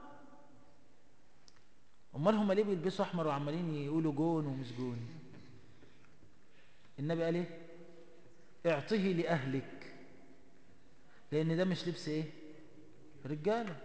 امال هم ليه بيلبسوا احمر وعمالين يقولوا جون ومش جون النبي قال ايه اعطيه لاهلك لان ده مش لبس ايه رجاله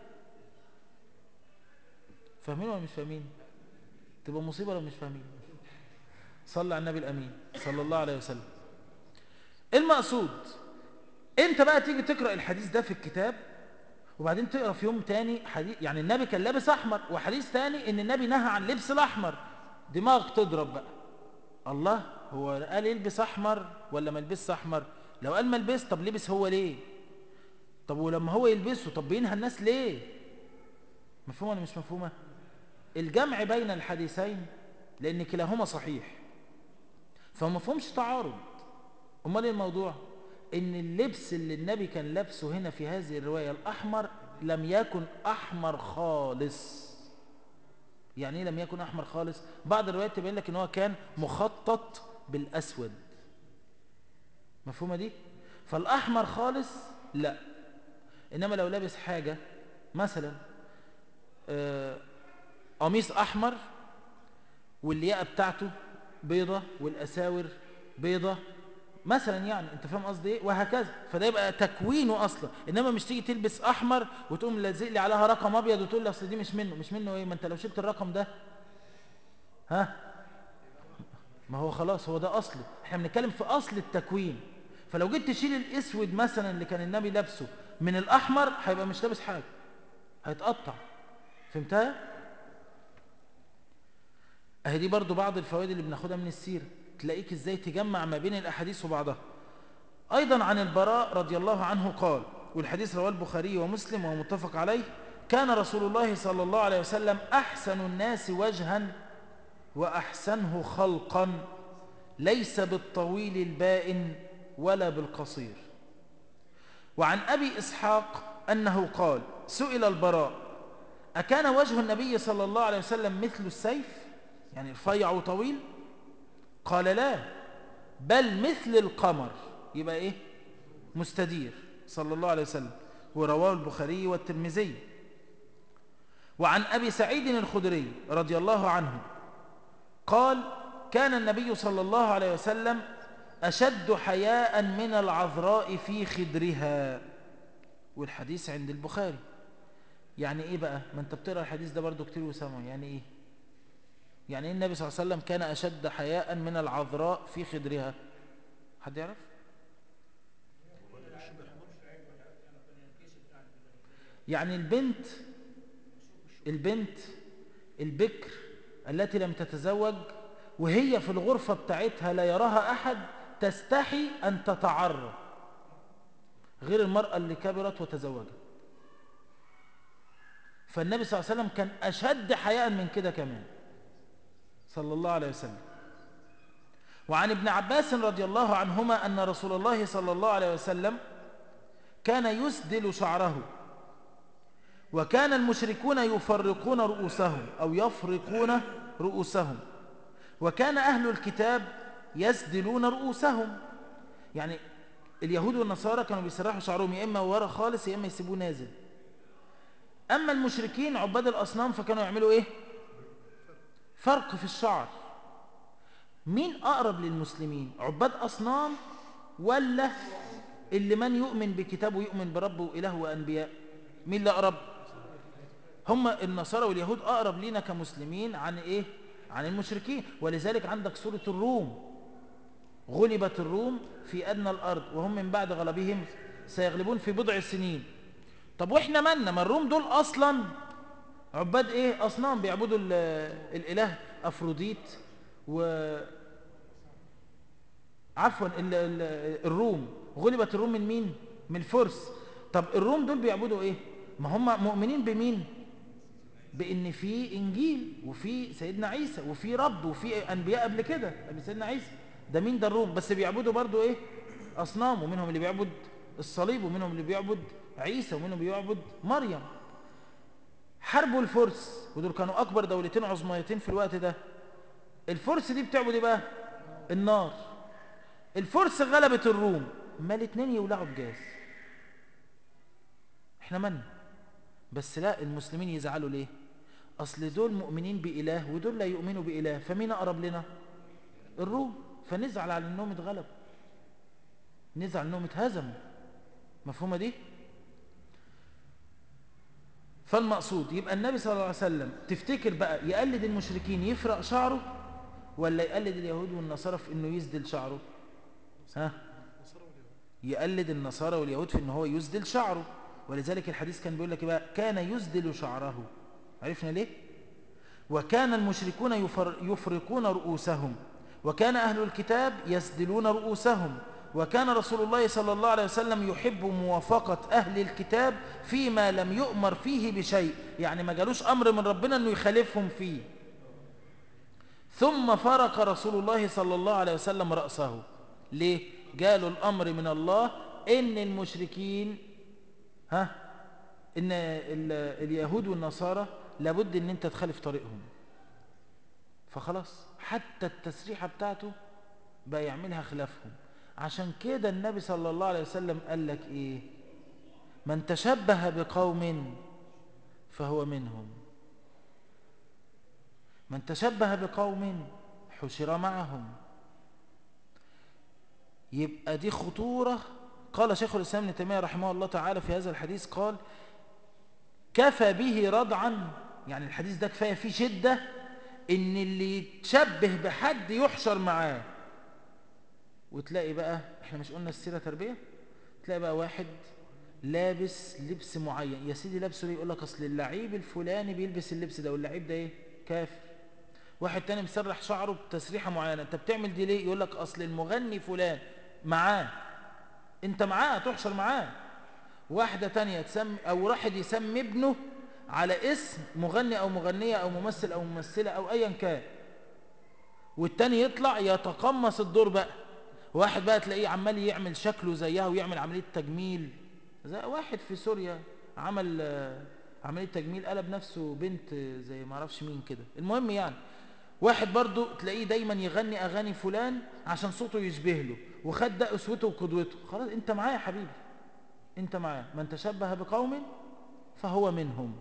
فاهمين ولا مش فاهمين تبقى مصيبه لو مش فاهمين صلى على النبي الامين صلى الله عليه وسلم المقصود انت بقى تيجي تقرا الحديث ده في الكتاب وبعدين تقرا في يوم تاني حديث يعني النبي كان لابس احمر وحديث تاني ان النبي نهى عن لبس الاحمر دماغك تضرب بقى الله هو قال يلبس احمر ولا ما يلبسش احمر لو قال ما لبس طب لبس هو ليه طب ولما هو يلبسه طب بينهى الناس ليه مفهومه ولا مش مفهومه الجمع بين الحديثين لان كلاهما صحيح فما فهمش تعارض امال ايه الموضوع ان اللبس اللي النبي كان لابسه هنا في هذه الرواية الأحمر لم يكن أحمر خالص يعني ايه لم يكن أحمر خالص بعض الروايات تبين لك ان هو كان مخطط بالأسود مفهومة دي فالأحمر خالص لا إنما لو لابس حاجة مثلا قميص أحمر واللياقة بتاعته بيضة والأساور بيضة مثلا يعني انت فاهم قصدي ايه وهكذا فده يبقى تكوينه اصلا انما مش تيجي تلبس احمر وتقوم لازق لي عليها رقم ابيض وتقول لي اصل دي مش منه مش منه ايه ما انت لو شلت الرقم ده ها ما هو خلاص هو ده اصله احنا بنتكلم في اصل التكوين فلو جيت تشيل الاسود مثلا اللي كان النبي لابسه من الاحمر هيبقى مش لابس حاجه هيتقطع فهمتها اهي دي برضو بعض الفوائد اللي بناخدها من السيره تلاقيك ازاي تجمع ما بين الاحاديث وبعضها ايضا عن البراء رضي الله عنه قال والحديث رواه البخاري ومسلم ومتفق عليه كان رسول الله صلى الله عليه وسلم احسن الناس وجها واحسنه خلقا ليس بالطويل البائن ولا بالقصير وعن ابي اسحاق انه قال سئل البراء أكان وجه النبي صلى الله عليه وسلم مثل السيف يعني رفيع وطويل قال لا بل مثل القمر يبقى إيه مستدير صلى الله عليه وسلم ورواه البخاري والترمذي وعن أبي سعيد الخدري رضي الله عنه قال كان النبي صلى الله عليه وسلم أشد حياء من العذراء في خدرها والحديث عند البخاري يعني ايه بقى ما انت بتقرا الحديث ده برضو كتير وسامع يعني ايه يعني ايه النبي صلى الله عليه وسلم كان اشد حياء من العذراء في خدرها حد يعرف يعني البنت البنت البكر التي لم تتزوج وهي في الغرفة بتاعتها لا يراها أحد تستحي أن تتعرى غير المرأة اللي كبرت وتزوجت فالنبي صلى الله عليه وسلم كان أشد حياء من كده كمان صلى الله عليه وسلم وعن ابن عباس رضي الله عنهما أن رسول الله صلى الله عليه وسلم كان يسدل شعره وكان المشركون يفرقون رؤوسهم أو يفرقون رؤوسهم وكان أهل الكتاب يسدلون رؤوسهم يعني اليهود والنصارى كانوا بيسرحوا شعرهم يا إما ورا خالص يا إما يسيبوه نازل أما المشركين عباد الأصنام فكانوا يعملوا إيه فرق في الشعر مين أقرب للمسلمين عباد أصنام ولا اللي من يؤمن بكتابه ويؤمن بربه وإله وأنبياء مين اللي أقرب هم النصارى واليهود أقرب لينا كمسلمين عن إيه عن المشركين ولذلك عندك سورة الروم غلبت الروم في أدنى الأرض وهم من بعد غلبهم سيغلبون في بضع سنين طب وإحنا مالنا ما الروم دول أصلا عباد إيه أصنام بيعبدوا الإله أفروديت و عفوا ال ال الروم غلبت الروم من مين من الفرس طب الروم دول بيعبدوا ايه ما هم مؤمنين بمين بان في انجيل وفي سيدنا عيسى وفي رب وفي انبياء قبل كده قبل سيدنا عيسى ده مين ده الروم بس بيعبدوا برضو ايه اصنام ومنهم اللي بيعبد الصليب ومنهم اللي بيعبد عيسى ومنهم اللي بيعبد مريم حاربوا الفرس ودول كانوا اكبر دولتين عظميتين في الوقت ده الفرس دي بتعبد ايه بقى النار الفرس غلبت الروم ما الاتنين يولعوا بجاز احنا من بس لا المسلمين يزعلوا ليه اصل دول مؤمنين بإله ودول لا يؤمنوا بإله فمين اقرب لنا الروم فنزعل على انهم اتغلبوا نزعل انهم اتهزموا مفهومة دي فالمقصود يبقى النبي صلى الله عليه وسلم تفتكر بقى يقلد المشركين يفرق شعره ولا يقلد اليهود والنصارى في انه يسدل شعره ها يقلد النصارى واليهود في ان هو يسدل شعره ولذلك الحديث كان بيقول لك بقى كان يسدل شعره عرفنا ليه وكان المشركون يفر يفرقون رؤوسهم وكان أهل الكتاب يسدلون رؤوسهم وكان رسول الله صلى الله عليه وسلم يحب موافقة أهل الكتاب فيما لم يؤمر فيه بشيء يعني ما جالوش أمر من ربنا أنه يخالفهم فيه ثم فرق رسول الله صلى الله عليه وسلم رأسه ليه؟ جالوا الأمر من الله إن المشركين ها إن اليهود والنصارى لابد إن أنت تخالف طريقهم فخلاص حتى التسريحة بتاعته بقى يعملها خلافهم عشان كده النبي صلى الله عليه وسلم قال لك إيه من تشبه بقوم فهو منهم من تشبه بقوم حشر معهم يبقى دي خطورة قال شيخ الإسلام ابن تيمية رحمه الله تعالى في هذا الحديث قال كفى به ردعا يعني الحديث ده كفاية فيه شدة ان اللي يتشبه بحد يحشر معاه وتلاقي بقى احنا مش قلنا السيرة تربية تلاقي بقى واحد لابس لبس معين يا سيدي لابسه ليه يقول لك اصل اللعيب الفلاني بيلبس اللبس ده واللعيب ده ايه كافر واحد تاني مسرح شعره بتسريحة معينة انت بتعمل دي ليه يقول لك اصل المغني فلان معاه انت معاه تحشر معاه واحدة تانية تسمي او واحد يسمي ابنه على اسم مغني او مغنية او ممثل او ممثلة او ايا كان والتاني يطلع يتقمص الدور بقى واحد بقى تلاقيه عمال يعمل شكله زيها ويعمل عملية تجميل زي واحد في سوريا عمل عملية تجميل قلب نفسه بنت زي ما اعرفش مين كده المهم يعني واحد برضو تلاقيه دايما يغني اغاني فلان عشان صوته يشبه له وخد ده اسوته وقدوته خلاص انت معاه يا حبيبي انت معاه من تشبه بقوم فهو منهم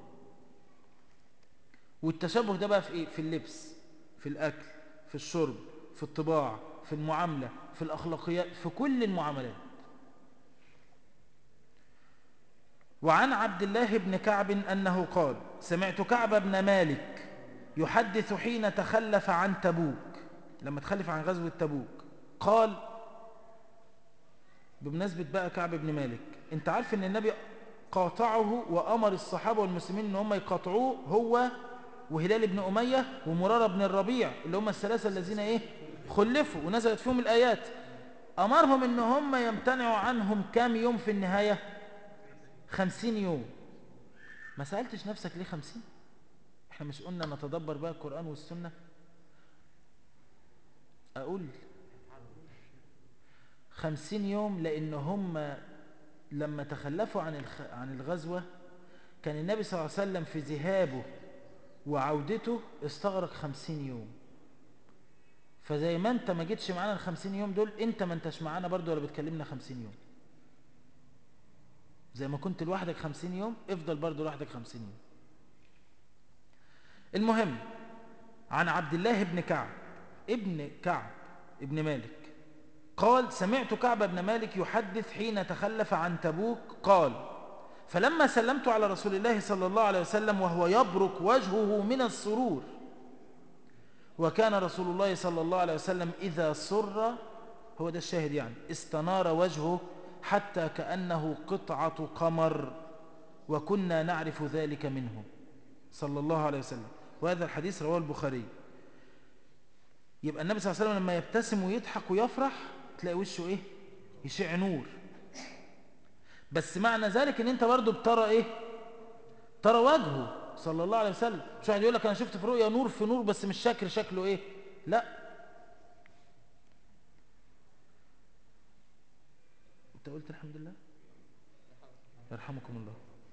والتشبه ده بقى في ايه في اللبس في الاكل في الشرب في الطباع في المعاملة في الاخلاقيات في كل المعاملات وعن عبد الله بن كعب أنه قال سمعت كعب بن مالك يحدث حين تخلف عن تبوك لما تخلف عن غزوة تبوك قال بمناسبة بقى كعب بن مالك انت عارف ان النبي قاطعه وأمر الصحابة والمسلمين ان هم يقاطعوه هو وهلال بن أمية ومرارة بن الربيع اللي هم الثلاثة الذين ايه خلفوا ونزلت فيهم الآيات أمرهم ان هم يمتنعوا عنهم كام يوم في النهاية خمسين يوم ما سألتش نفسك ليه خمسين احنا مش قلنا نتدبر بقى القرآن والسنة أقول خمسين يوم لأن هم لما تخلفوا عن عن الغزوة كان النبي صلى الله عليه وسلم في ذهابه وعودته استغرق خمسين يوم فزي ما انت ما جيتش معانا الخمسين يوم دول انت ما انتش معانا برضو ولا بتكلمنا خمسين يوم زي ما كنت لوحدك خمسين يوم افضل برضو لوحدك خمسين يوم المهم عن عبد الله بن كعب ابن كعب ابن مالك قال سمعت كعب بن مالك يحدث حين تخلف عن تبوك قال فلما سلمت على رسول الله صلى الله عليه وسلم وهو يبرك وجهه من السرور وكان رسول الله صلى الله عليه وسلم إذا سر هو ده الشاهد يعني استنار وجهه حتى كأنه قطعة قمر وكنا نعرف ذلك منه صلى الله عليه وسلم وهذا الحديث رواه البخاري يبقى النبي صلى الله عليه وسلم لما يبتسم ويضحك ويفرح تلاقي وشه ايه يشع نور بس معنى ذلك ان انت برضو بترى ايه ترى وجهه صلى الله عليه وسلم مش واحد يقول لك انا شفت في رؤيا نور في نور بس مش شاكر شكله ايه لا انت قلت الحمد لله يرحمكم الله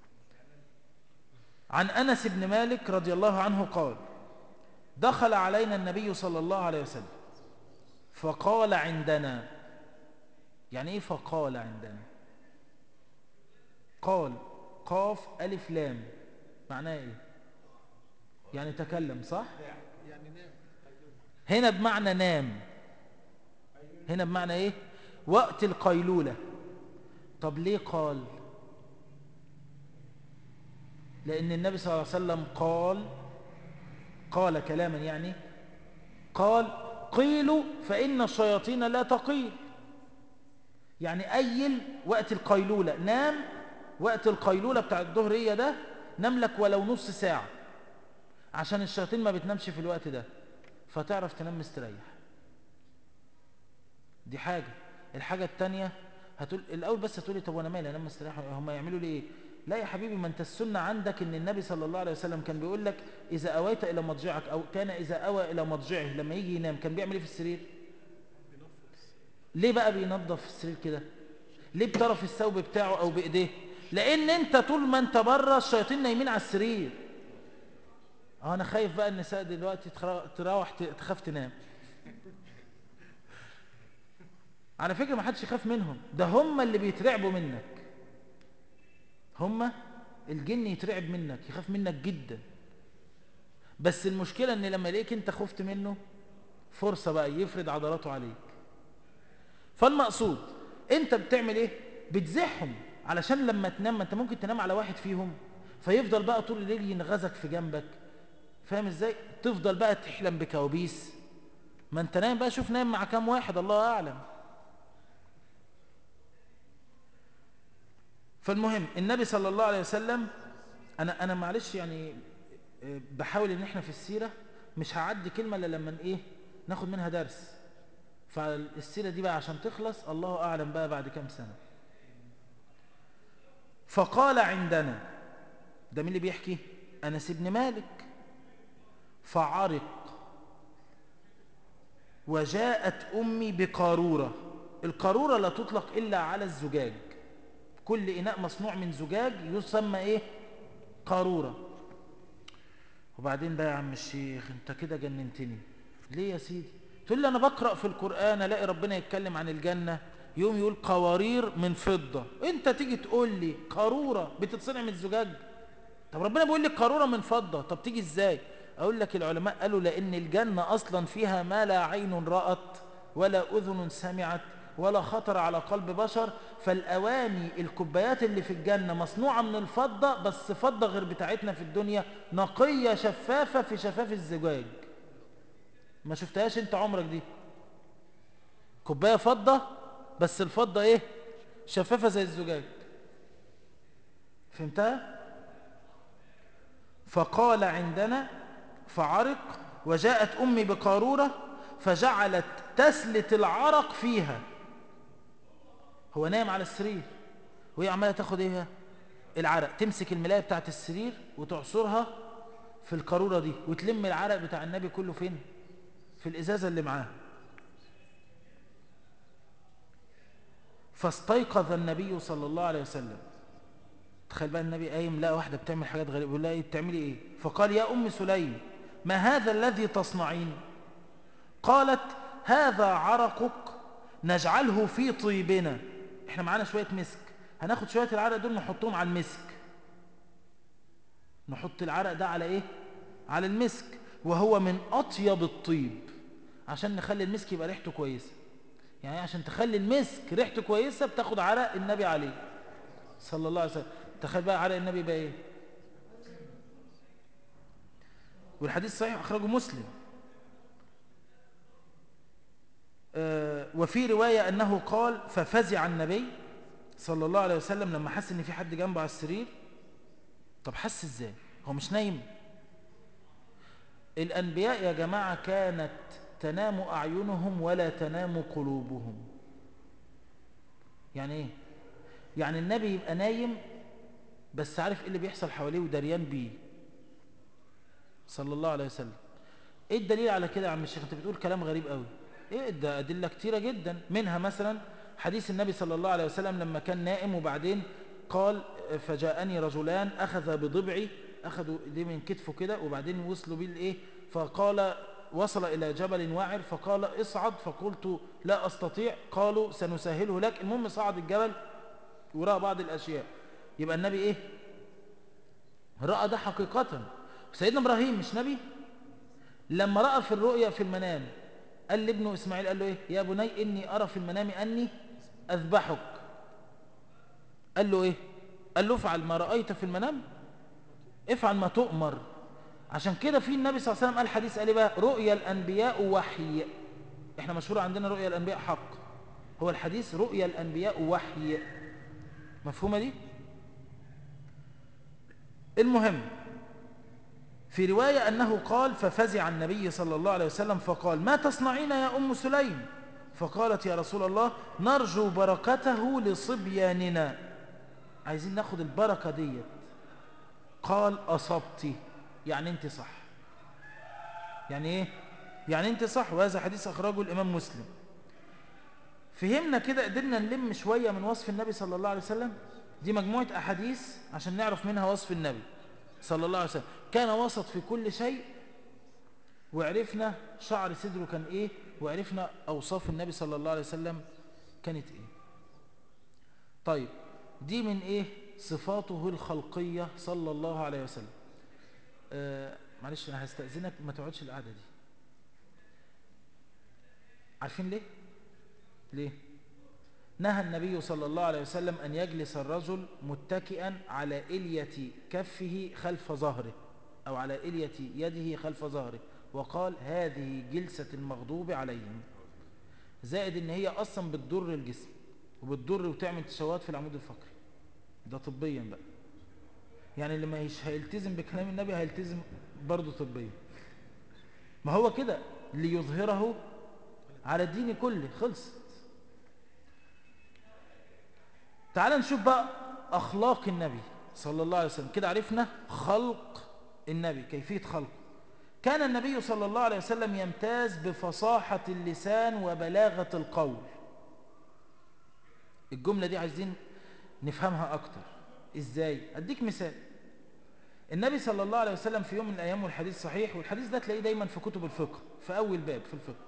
عن أنس بن مالك رضي الله عنه قال دخل علينا النبي صلى الله عليه وسلم فقال عندنا يعني ايه فقال عندنا قال قاف ألف لام معناه ايه يعني تكلم صح هنا بمعنى نام هنا بمعنى ايه وقت القيلولة طب ليه قال لأن النبي صلى الله عليه وسلم قال قال كلاما يعني قال قيلوا فإن الشياطين لا تقيل يعني أيل وقت القيلولة نام وقت القيلولة بتاع الظهرية ده نام لك ولو نص ساعة عشان الشياطين ما بتنامش في الوقت ده فتعرف تنام مستريح دي حاجة الحاجة التانية هتقول الأول بس هتقولي طب وانا مالي انام مستريح هم يعملوا لي ايه لا يا حبيبي ما انت السنة عندك ان النبي صلى الله عليه وسلم كان بيقول لك اذا اويت الى مضجعك او كان اذا اوى الى مضجعه لما يجي ينام كان بيعمل ايه في السرير ليه بقى بينظف السرير كده ليه بطرف الثوب بتاعه او بايديه لان انت طول ما انت بره الشياطين نايمين على السرير اه انا خايف بقى النساء دلوقتي تروح تخاف تنام على فكرة ما حدش يخاف منهم ده هم اللي بيترعبوا منك هم الجن يترعب منك يخاف منك جدا بس المشكلة ان لما يلاقيك انت خفت منه فرصة بقى يفرد عضلاته عليك فالمقصود انت بتعمل ايه بتزحهم علشان لما تنام ما انت ممكن تنام على واحد فيهم فيفضل بقى طول الليل ينغزك في جنبك فاهم ازاي تفضل بقى تحلم بكوابيس ما انت نايم بقى شوف نايم مع كام واحد الله اعلم فالمهم النبي صلى الله عليه وسلم انا انا معلش يعني بحاول ان احنا في السيره مش هعدي كلمه الا لما ايه ناخد منها درس فالسيره دي بقى عشان تخلص الله اعلم بقى بعد كام سنه فقال عندنا ده مين اللي بيحكي انس بن مالك فعرق وجاءت امي بقاروره القاروره لا تطلق الا على الزجاج كل إناء مصنوع من زجاج يسمى إيه؟ قارورة وبعدين بقى يا عم الشيخ انت كده جننتني ليه يا سيدي تقول لي انا بقرأ في القرآن الاقي ربنا يتكلم عن الجنة يوم يقول قوارير من فضة انت تيجي تقول لي قارورة بتتصنع من الزجاج طب ربنا بيقول لي قارورة من فضة طب تيجي ازاي اقول لك العلماء قالوا لان الجنة اصلا فيها ما لا عين رأت ولا اذن سمعت ولا خطر على قلب بشر فالأواني الكوبايات اللي في الجنة مصنوعة من الفضة بس فضة غير بتاعتنا في الدنيا نقية شفافة في شفاف الزجاج ما شفتهاش انت عمرك دي كوباية فضة بس الفضة ايه شفافة زي الزجاج فهمتها فقال عندنا فعرق وجاءت أمي بقارورة فجعلت تسلت العرق فيها هو نايم على السرير وهي عماله تاخد ايه العرق تمسك الملايه بتاعت السرير وتعصرها في القاروره دي وتلم العرق بتاع النبي كله فين في الازازه اللي معاه فاستيقظ النبي صلى الله عليه وسلم تخيل بقى النبي قايم لقى واحده بتعمل حاجات غريبه بيقول لها ايه بتعملي ايه فقال يا ام سليم ما هذا الذي تصنعين قالت هذا عرقك نجعله في طيبنا احنا معانا شوية مسك هناخد شوية العرق دول نحطهم على المسك نحط العرق ده على ايه على المسك وهو من اطيب الطيب عشان نخلي المسك يبقى ريحته كويسة يعني عشان تخلي المسك ريحته كويسة بتاخد عرق النبي عليه صلى الله عليه وسلم تخيل بقى عرق النبي بقى ايه والحديث صحيح اخرجه مسلم وفي رواية أنه قال ففزع النبي صلى الله عليه وسلم لما حس أن في حد جنبه على السرير طب حس إزاي هو مش نايم الأنبياء يا جماعة كانت تنام أعينهم ولا تنام قلوبهم يعني إيه يعني النبي يبقى نايم بس عارف إيه اللي بيحصل حواليه ودريان بيه صلى الله عليه وسلم إيه الدليل على كده يا عم الشيخ أنت بتقول كلام غريب قوي إيه ده أدلة كتيرة جدا منها مثلا حديث النبي صلى الله عليه وسلم لما كان نائم وبعدين قال فجاءني رجلان أخذ بضبعي أخذوا دي من كتفه كده وبعدين وصلوا بيه الإيه فقال وصل إلى جبل واعر فقال اصعد فقلت لا أستطيع قالوا سنسهله لك المهم صعد الجبل ورأى بعض الأشياء يبقى النبي إيه رأى ده حقيقة سيدنا إبراهيم مش نبي لما رأى في الرؤيا في المنام قال لابنه إسماعيل قال له إيه يا بني إني أرى في المنام أني أذبحك قال له إيه قال له افعل ما رأيت في المنام افعل ما تؤمر عشان كده في النبي صلى الله عليه وسلم قال حديث قال بقى رؤيا الأنبياء وحي احنا مشهور عندنا رؤيا الأنبياء حق هو الحديث رؤيا الأنبياء وحي مفهومة دي المهم في رواية أنه قال ففزع النبي صلى الله عليه وسلم فقال ما تصنعين يا أم سليم فقالت يا رسول الله نرجو بركته لصبياننا عايزين ناخد البركة ديت قال أصبتي يعني انت صح يعني ايه يعني انت صح وهذا حديث أخرجه الإمام مسلم فهمنا كده قدرنا نلم شوية من وصف النبي صلى الله عليه وسلم دي مجموعة أحاديث عشان نعرف منها وصف النبي صلى الله عليه وسلم كان وسط في كل شيء وعرفنا شعر صدره كان ايه وعرفنا أوصاف النبي صلى الله عليه وسلم كانت ايه طيب دي من ايه صفاته الخلقية صلى الله عليه وسلم آه معلش انا هستأذنك ما تقعدش القعدة دي عارفين ليه ليه نهى النبي صلى الله عليه وسلم أن يجلس الرجل متكئا على إلية كفه خلف ظهره أو على إلية يده خلف ظهره وقال هذه جلسة المغضوب عليهم زائد ان هي أصلا بتضر الجسم وبتضر وتعمل تشوهات في العمود الفقري ده طبيا بقى يعني اللي مش هيلتزم بكلام النبي هيلتزم برضه طبيا ما هو كده ليظهره على الدين كله خلصت تعال نشوف بقى أخلاق النبي صلى الله عليه وسلم كده عرفنا خلق النبي كيفية خلقه كان النبي صلى الله عليه وسلم يمتاز بفصاحة اللسان وبلاغة القول الجملة دي عايزين نفهمها أكتر إزاي أديك مثال النبي صلى الله عليه وسلم في يوم من الأيام والحديث صحيح والحديث ده تلاقيه دايما في كتب الفقه في أول باب في الفقه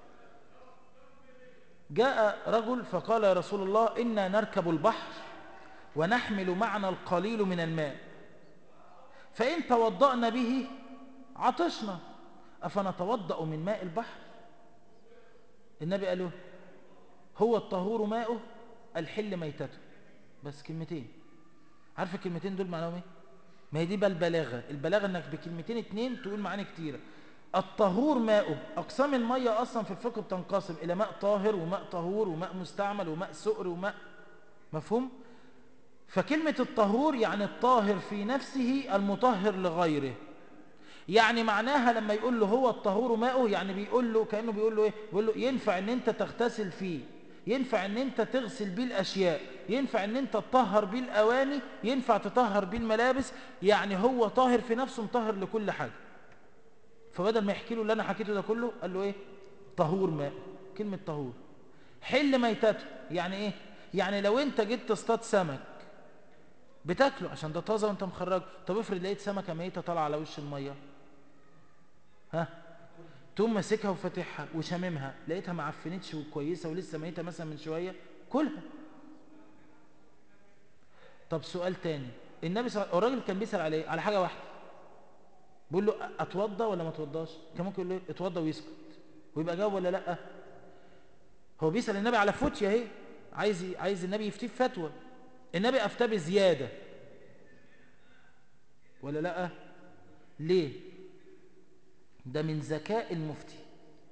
جاء رجل فقال يا رسول الله إنا نركب البحر ونحمل معنا القليل من الماء فإن توضأنا به عطشنا أفنتوضأ من ماء البحر النبي قال له هو الطهور ماؤه الحل ميتته بس كلمتين عارف الكلمتين دول معناهم ايه ما هي دي بقى البلاغه البلاغه انك بكلمتين اتنين تقول معاني كتيره الطهور ماؤه اقسام الميه اصلا في الفقه بتنقسم الى ماء طاهر وماء طهور وماء مستعمل وماء سؤر وماء مفهوم فكلمه الطهور يعني الطاهر في نفسه المطهر لغيره يعني معناها لما يقول له هو الطهور ماؤه يعني بيقول له كانه بيقول له ايه بيقول له ينفع ان انت تغتسل فيه ينفع ان انت تغسل بيه الاشياء ينفع ان انت تطهر بيه الاواني ينفع تطهر بيه الملابس يعني هو طاهر في نفسه مطهر لكل حاجه فبدل ما يحكي له اللي انا حكيته ده كله قال له ايه طهور ماء كلمه طهور حل ميتته يعني ايه يعني لو انت جيت تصطاد سمك بتاكله عشان ده طازه وانت مخرجه طب افرض لقيت سمكه ميته طالعه على وش الميه ها تقوم ماسكها وفاتحها وشاممها لقيتها ما عفنتش وكويسه ولسه ميته مثلا من شويه كلها طب سؤال تاني النبي صلى الراجل كان بيسال عليه على حاجه واحده بيقول له اتوضى ولا ما اتوضاش كان ممكن يقول له اتوضى ويسكت ويبقى جاوب ولا لا هو بيسال النبي على فتيه اهي عايز عايز النبي يفتيه فتوى النبي افتى بزياده ولا لا ليه ده من ذكاء المفتي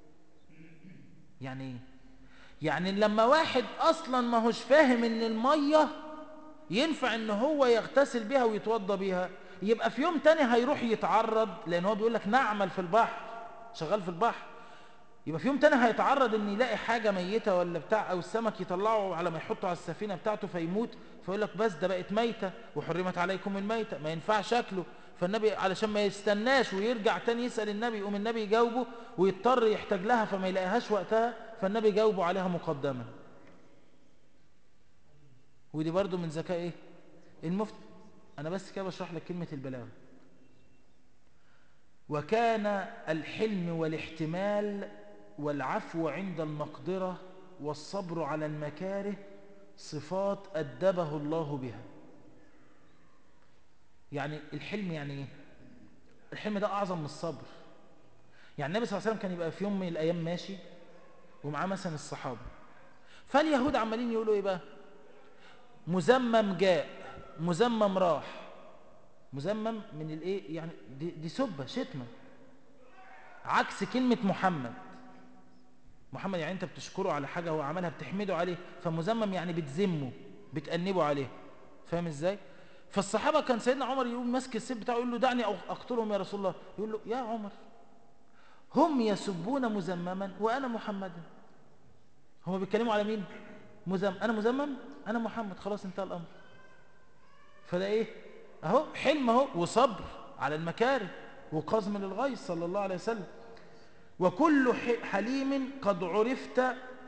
يعني ايه يعني لما واحد اصلا ما هوش فاهم ان الميه ينفع ان هو يغتسل بها ويتوضى بها يبقى في يوم تاني هيروح يتعرض لان هو بيقول لك نعمل في البحر شغال في البحر يبقى في يوم تاني هيتعرض ان يلاقي حاجه ميته ولا بتاع او السمك يطلعه على ما يحطه على السفينه بتاعته فيموت فيقول لك بس ده بقت ميته وحرمت عليكم الميته ما ينفعش شكله فالنبي علشان ما يستناش ويرجع تاني يسأل النبي يقوم النبي يجاوبه ويضطر يحتاج لها فما يلاقيهاش وقتها فالنبي يجاوبه عليها مقدما ودي برضو من ذكاء ايه المفتي انا بس كده بشرح لك كلمة البلاغة وكان الحلم والاحتمال والعفو عند المقدرة والصبر على المكاره صفات أدبه الله بها يعني الحلم يعني ايه الحلم ده اعظم من الصبر يعني النبي صلى الله عليه وسلم كان يبقى في يوم من الايام ماشي ومعاه مثلا الصحابه فاليهود عمالين يقولوا ايه بقى مزمم جاء مزمم راح مزمم من الايه يعني دي, دي سبه شتمه عكس كلمه محمد محمد يعني انت بتشكره على حاجه هو عملها بتحمده عليه فمزمم يعني بتذمه بتأنبه عليه فاهم ازاي فالصحابة كان سيدنا عمر يقول ماسك السيف بتاعه يقول له دعني أقتلهم يا رسول الله يقول له يا عمر هم يسبون مزمما وأنا محمدا هم بيتكلموا على مين مزم أنا مزمم أنا محمد خلاص انتهى الأمر فده إيه أهو حلم أهو وصبر على المكاره وقزم للغيظ صلى الله عليه وسلم وكل حليم قد عرفت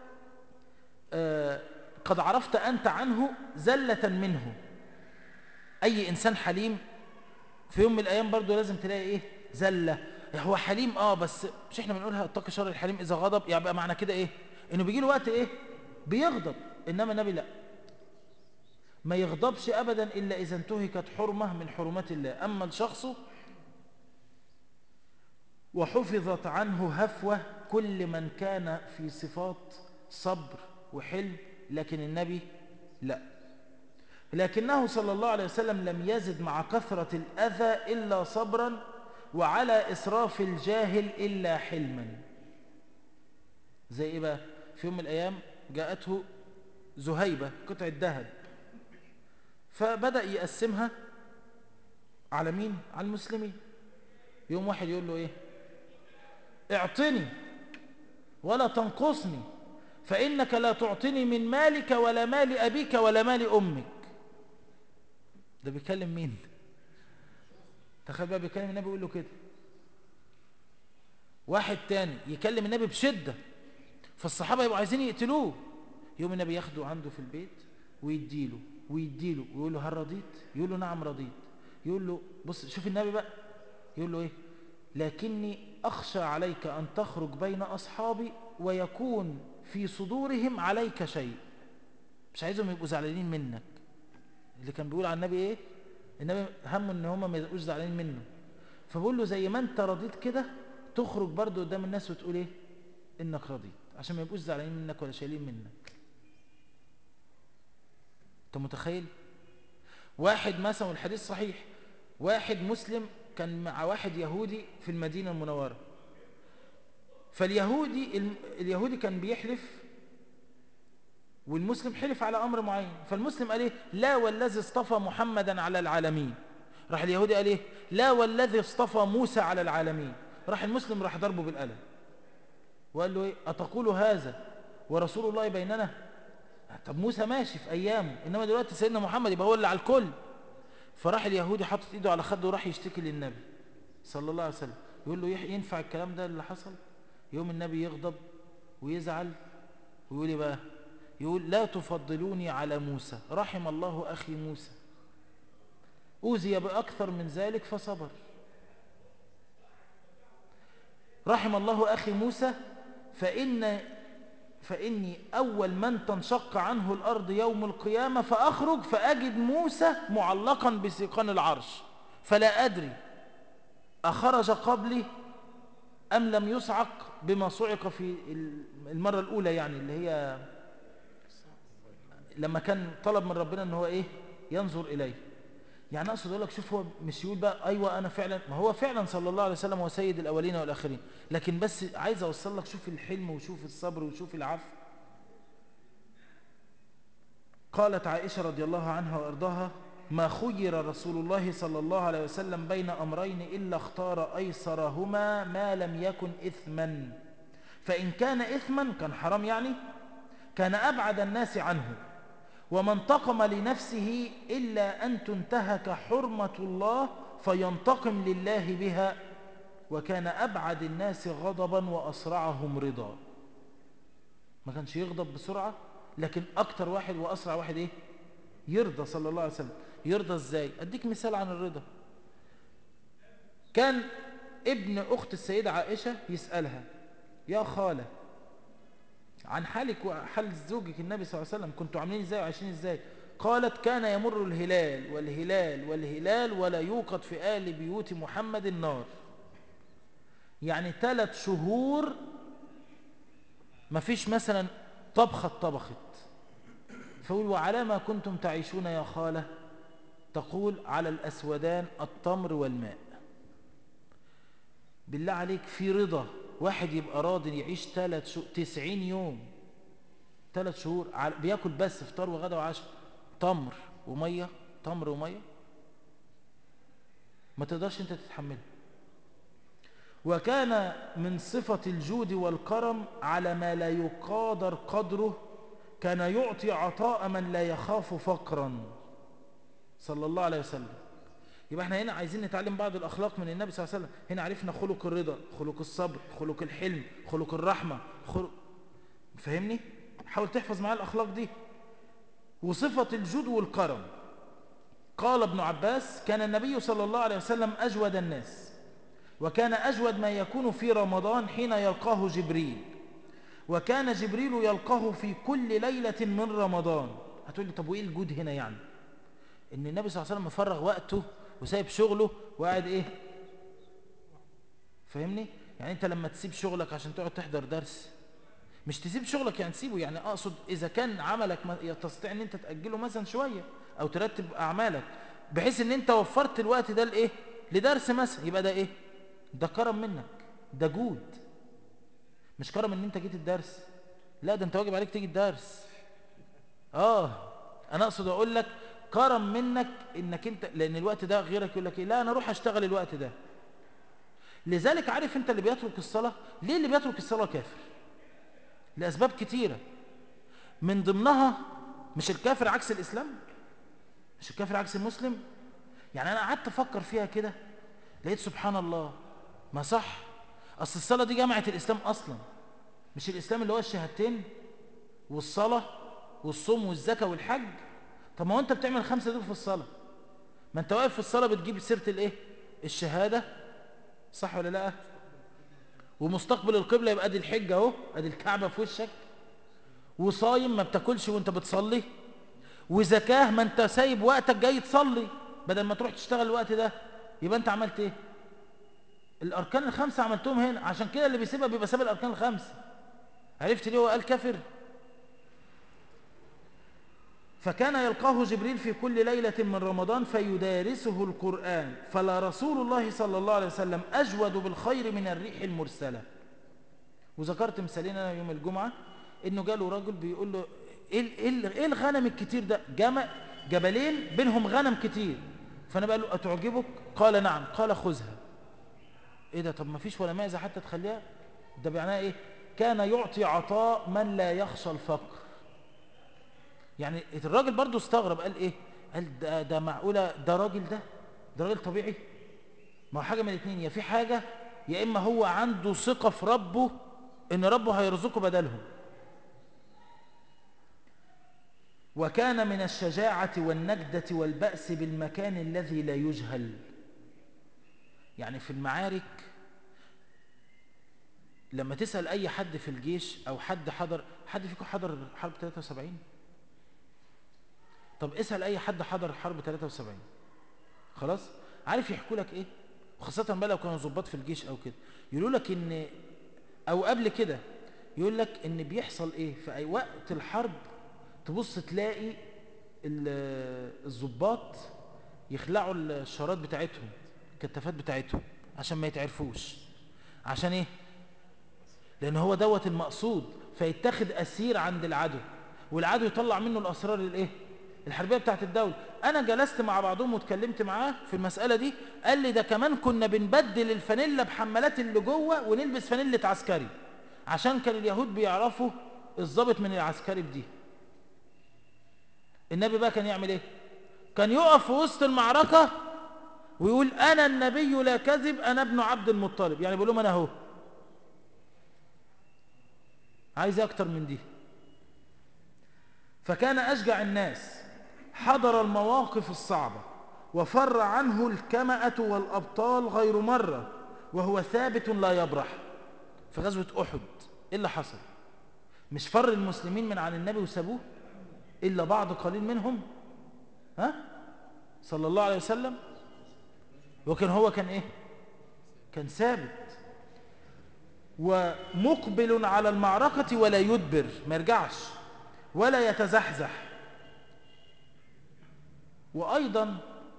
آه قد عرفت أنت عنه زلة منه اي انسان حليم في يوم من الايام برضو لازم تلاقي ايه زله هو حليم اه بس مش احنا بنقولها اتقي شر الحليم اذا غضب يبقى يعني معنى كده ايه انه بيجي له وقت ايه بيغضب انما النبي لا ما يغضبش ابدا الا اذا انتهكت حرمه من حرمات الله اما الشخص وحفظت عنه هفوه كل من كان في صفات صبر وحلم لكن النبي لا لكنه صلى الله عليه وسلم لم يزد مع كثرة الأذى إلا صبرا وعلى إسراف الجاهل إلا حلما زي إيه بقى في يوم من الأيام جاءته زهيبة قطعة ذهب فبدأ يقسمها على مين؟ على المسلمين يوم واحد يقول له إيه اعطني ولا تنقصني فإنك لا تعطني من مالك ولا مال أبيك ولا مال أمك ده بيكلم مين تخيل بقى بيكلم النبي يقول له كده واحد تاني يكلم النبي بشدة فالصحابة يبقوا عايزين يقتلوه يوم النبي ياخده عنده في البيت ويديله ويديله ويقول له هل رضيت يقول له نعم رضيت يقول له بص شوف النبي بقى يقول له ايه لكني أخشى عليك أن تخرج بين أصحابي ويكون في صدورهم عليك شيء مش عايزهم يبقوا زعلانين منك اللي كان بيقول على النبي ايه النبي همه ان هم ما يبقوش زعلانين منه فبقول له زي ما انت رضيت كده تخرج برضو قدام الناس وتقول ايه انك رضيت عشان ما يبقوش زعلانين منك ولا شايلين منك انت متخيل واحد مثلا والحديث صحيح واحد مسلم كان مع واحد يهودي في المدينة المنورة فاليهودي اليهودي كان بيحلف والمسلم حلف على أمر معين فالمسلم قال ايه لا والذي اصطفى محمدا على العالمين راح اليهودي قال ايه لا والذي اصطفى موسى على العالمين راح المسلم راح ضربه بالقلم وقال له ايه أتقول هذا ورسول الله بيننا طب موسى ماشي في أيامه إنما دلوقتي سيدنا محمد يبقى هو اللي على الكل فراح اليهودي حاطط ايده على خده وراح يشتكي للنبي صلى الله عليه وسلم يقول له ينفع الكلام ده اللي حصل يوم النبي يغضب ويزعل ويقول بقى يقول لا تفضلوني على موسى رحم الله أخي موسى أوذي بأكثر من ذلك فصبر رحم الله أخي موسى فإن فإني أول من تنشق عنه الأرض يوم القيامة فأخرج فأجد موسى معلقا بسيقان العرش فلا أدري أخرج قبلي أم لم يصعق بما صعق في المرة الأولى يعني اللي هي لما كان طلب من ربنا أنه هو إيه ينظر إليه يعني أقصد أقول لك شوف هو مش يقول بقى أيوة أنا فعلا ما هو فعلا صلى الله عليه وسلم هو سيد الأولين والآخرين لكن بس عايز أوصل لك شوف الحلم وشوف الصبر وشوف العفو قالت عائشة رضي الله عنها وأرضاها ما خير رسول الله صلى الله عليه وسلم بين أمرين إلا اختار أيسرهما ما لم يكن إثما فإن كان إثما كان حرام يعني كان أبعد الناس عنه وما انتقم لنفسه إلا أن تنتهك حرمة الله فينتقم لله بها وكان أبعد الناس غضبا وأسرعهم رضا ما كانش يغضب بسرعة لكن أكتر واحد وأسرع واحد إيه يرضى صلى الله عليه وسلم يرضى إزاي أديك مثال عن الرضا كان ابن أخت السيدة عائشة يسألها يا خالة عن حالك وحال زوجك النبي صلى الله عليه وسلم كنتوا عاملين ازاي وعايشين ازاي قالت كان يمر الهلال والهلال والهلال ولا يوقد في آل بيوت محمد النار يعني ثلاث شهور ما فيش مثلا طبخة طبخت فقول وعلى ما كنتم تعيشون يا خالة تقول على الأسودان التمر والماء بالله عليك في رضا واحد يبقى راضي يعيش ثلاث شهور تسعين يوم ثلاث شهور بياكل بس فطار وغدا وعشاء تمر ومية تمر ومية ما تقدرش انت تتحمله وكان من صفة الجود والكرم على ما لا يقادر قدره كان يعطي عطاء من لا يخاف فقرا صلى الله عليه وسلم يبقى احنا هنا عايزين نتعلم بعض الأخلاق من النبي صلى الله عليه وسلم هنا عرفنا خلق الرضا خلق الصبر خلق الحلم خلق الرحمة خلق فهمني حاول تحفظ معايا الأخلاق دي وصفة الجود والكرم قال ابن عباس كان النبي صلى الله عليه وسلم أجود الناس وكان أجود ما يكون في رمضان حين يلقاه جبريل وكان جبريل يلقاه في كل ليلة من رمضان هتقول لي طب وإيه الجود هنا يعني إن النبي صلى الله عليه وسلم مفرغ وقته وسايب شغله وقاعد إيه فاهمني يعني أنت لما تسيب شغلك عشان تقعد تحضر درس مش تسيب شغلك يعني تسيبه يعني أقصد إذا كان عملك تستطيع أن أنت تأجله مثلا شوية أو ترتب أعمالك بحيث أن أنت وفرت الوقت ده لإيه لدرس مثلا يبقى ده إيه ده كرم منك ده جود مش كرم ان انت جيت الدرس لا ده انت واجب عليك تيجي الدرس اه انا اقصد اقول لك كرم منك انك انت لان الوقت ده غيرك يقول لك ايه لا انا اروح اشتغل الوقت ده لذلك عارف انت اللي بيترك الصلاة ليه اللي بيترك الصلاة كافر لاسباب كتيرة من ضمنها مش الكافر عكس الاسلام مش الكافر عكس المسلم يعني انا قعدت افكر فيها كده لقيت سبحان الله ما صح أصل الصلاة دي جامعة الإسلام أصلا مش الإسلام اللي هو الشهادتين والصلاة والصوم والزكاة والحج طب ما هو أنت بتعمل خمسة دول في الصلاة ما انت واقف في الصلاة بتجيب سيرة الايه الشهادة صح ولا لا ومستقبل القبلة يبقى ادي الحجة اهو ادي الكعبة في وشك وصايم ما بتاكلش وانت بتصلي وزكاه ما انت سايب وقتك جاي تصلي بدل ما تروح تشتغل الوقت ده يبقى انت عملت ايه الاركان الخمسه عملتهم هنا عشان كده اللي بيسيبها بيبقى ساب الاركان الخمسه عرفت ليه هو قال كافر فكان يلقاه جبريل في كل ليلة من رمضان فيدارسه القرآن فلا رسول الله صلى الله عليه وسلم أجود بالخير من الريح المرسلة وذكرت مثالين أنا يوم الجمعة إنه جاله رجل بيقول له إيه, إيه, إيه الغنم الكتير ده جمع جبلين بينهم غنم كتير فأنا بقول له أتعجبك قال نعم قال خذها إيه ده طب ما فيش ولا ماذا حتى تخليها ده معناه إيه كان يعطي عطاء من لا يخشى الفقر يعني الراجل برضو استغرب قال ايه قال ده, ده معقولة ده راجل ده ده راجل طبيعي ما هو حاجة من الاثنين يا في حاجة يا اما هو عنده ثقة في ربه ان ربه هيرزقه بدلهم وكان من الشجاعة والنجدة والبأس بالمكان الذي لا يجهل يعني في المعارك لما تسأل أي حد في الجيش أو حد حضر حد فيكم حضر حرب 73 طب اسأل أي حد حضر حرب 73 خلاص عارف يحكوا لك إيه وخاصة بقى لو كانوا ضباط في الجيش أو كده يقولوا لك إن أو قبل كده يقول لك إن بيحصل إيه في أي وقت الحرب تبص تلاقي الضباط يخلعوا الشارات بتاعتهم الكتافات بتاعتهم عشان ما يتعرفوش عشان ايه لان هو دوت المقصود فيتخذ اسير عند العدو والعدو يطلع منه الاسرار الايه الحربيه بتاعت الدوله انا جلست مع بعضهم واتكلمت معاه في المساله دي قال لي ده كمان كنا بنبدل الفانيلا بحمالات اللي جوه ونلبس فانيله عسكري عشان كان اليهود بيعرفوا الضابط من العسكري بدي النبي بقى كان يعمل ايه كان يقف في وسط المعركة ويقول انا النبي لا كذب انا ابن عبد المطلب يعني بيقول لهم انا اهو عايز اكتر من دي فكان اشجع الناس حضر المواقف الصعبة وفر عنه الكمأة والأبطال غير مرة وهو ثابت لا يبرح في غزوة أحد إيه اللي حصل مش فر المسلمين من عن النبي وسابوه إلا بعض قليل منهم ها صلى الله عليه وسلم وكان هو كان إيه كان ثابت ومقبل على المعركة ولا يدبر ما يرجعش ولا يتزحزح وأيضا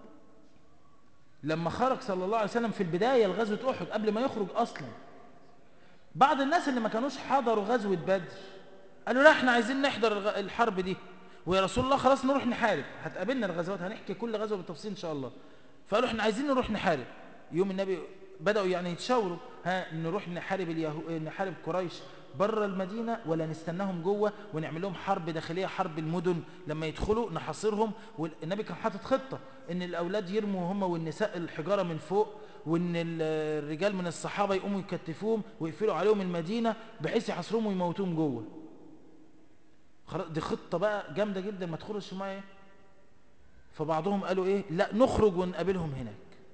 لما خرج صلى الله عليه وسلم في البداية لغزوة أحد قبل ما يخرج أصلا بعض الناس اللي ما كانوش حضروا غزوة بدر قالوا لا احنا عايزين نحضر الحرب دي ويا رسول الله خلاص نروح نحارب هتقابلنا الغزوات هنحكي كل غزوة بالتفصيل إن شاء الله فقالوا احنا عايزين نروح نحارب يوم النبي بدأوا يعني يتشاوروا ها نروح نحارب اليهو... نحارب قريش بره المدينة ولا نستناهم جوه ونعمل لهم حرب داخلية حرب المدن لما يدخلوا نحاصرهم والنبي كان حاطط خطة ان الاولاد يرموا هم والنساء الحجارة من فوق وان الرجال من الصحابة يقوموا يكتفوهم ويقفلوا عليهم المدينة بحيث يحاصرهم ويموتوهم جوه دي خطة بقى جامدة جدا ما تخرجش معايا فبعضهم قالوا ايه لا نخرج ونقابلهم هناك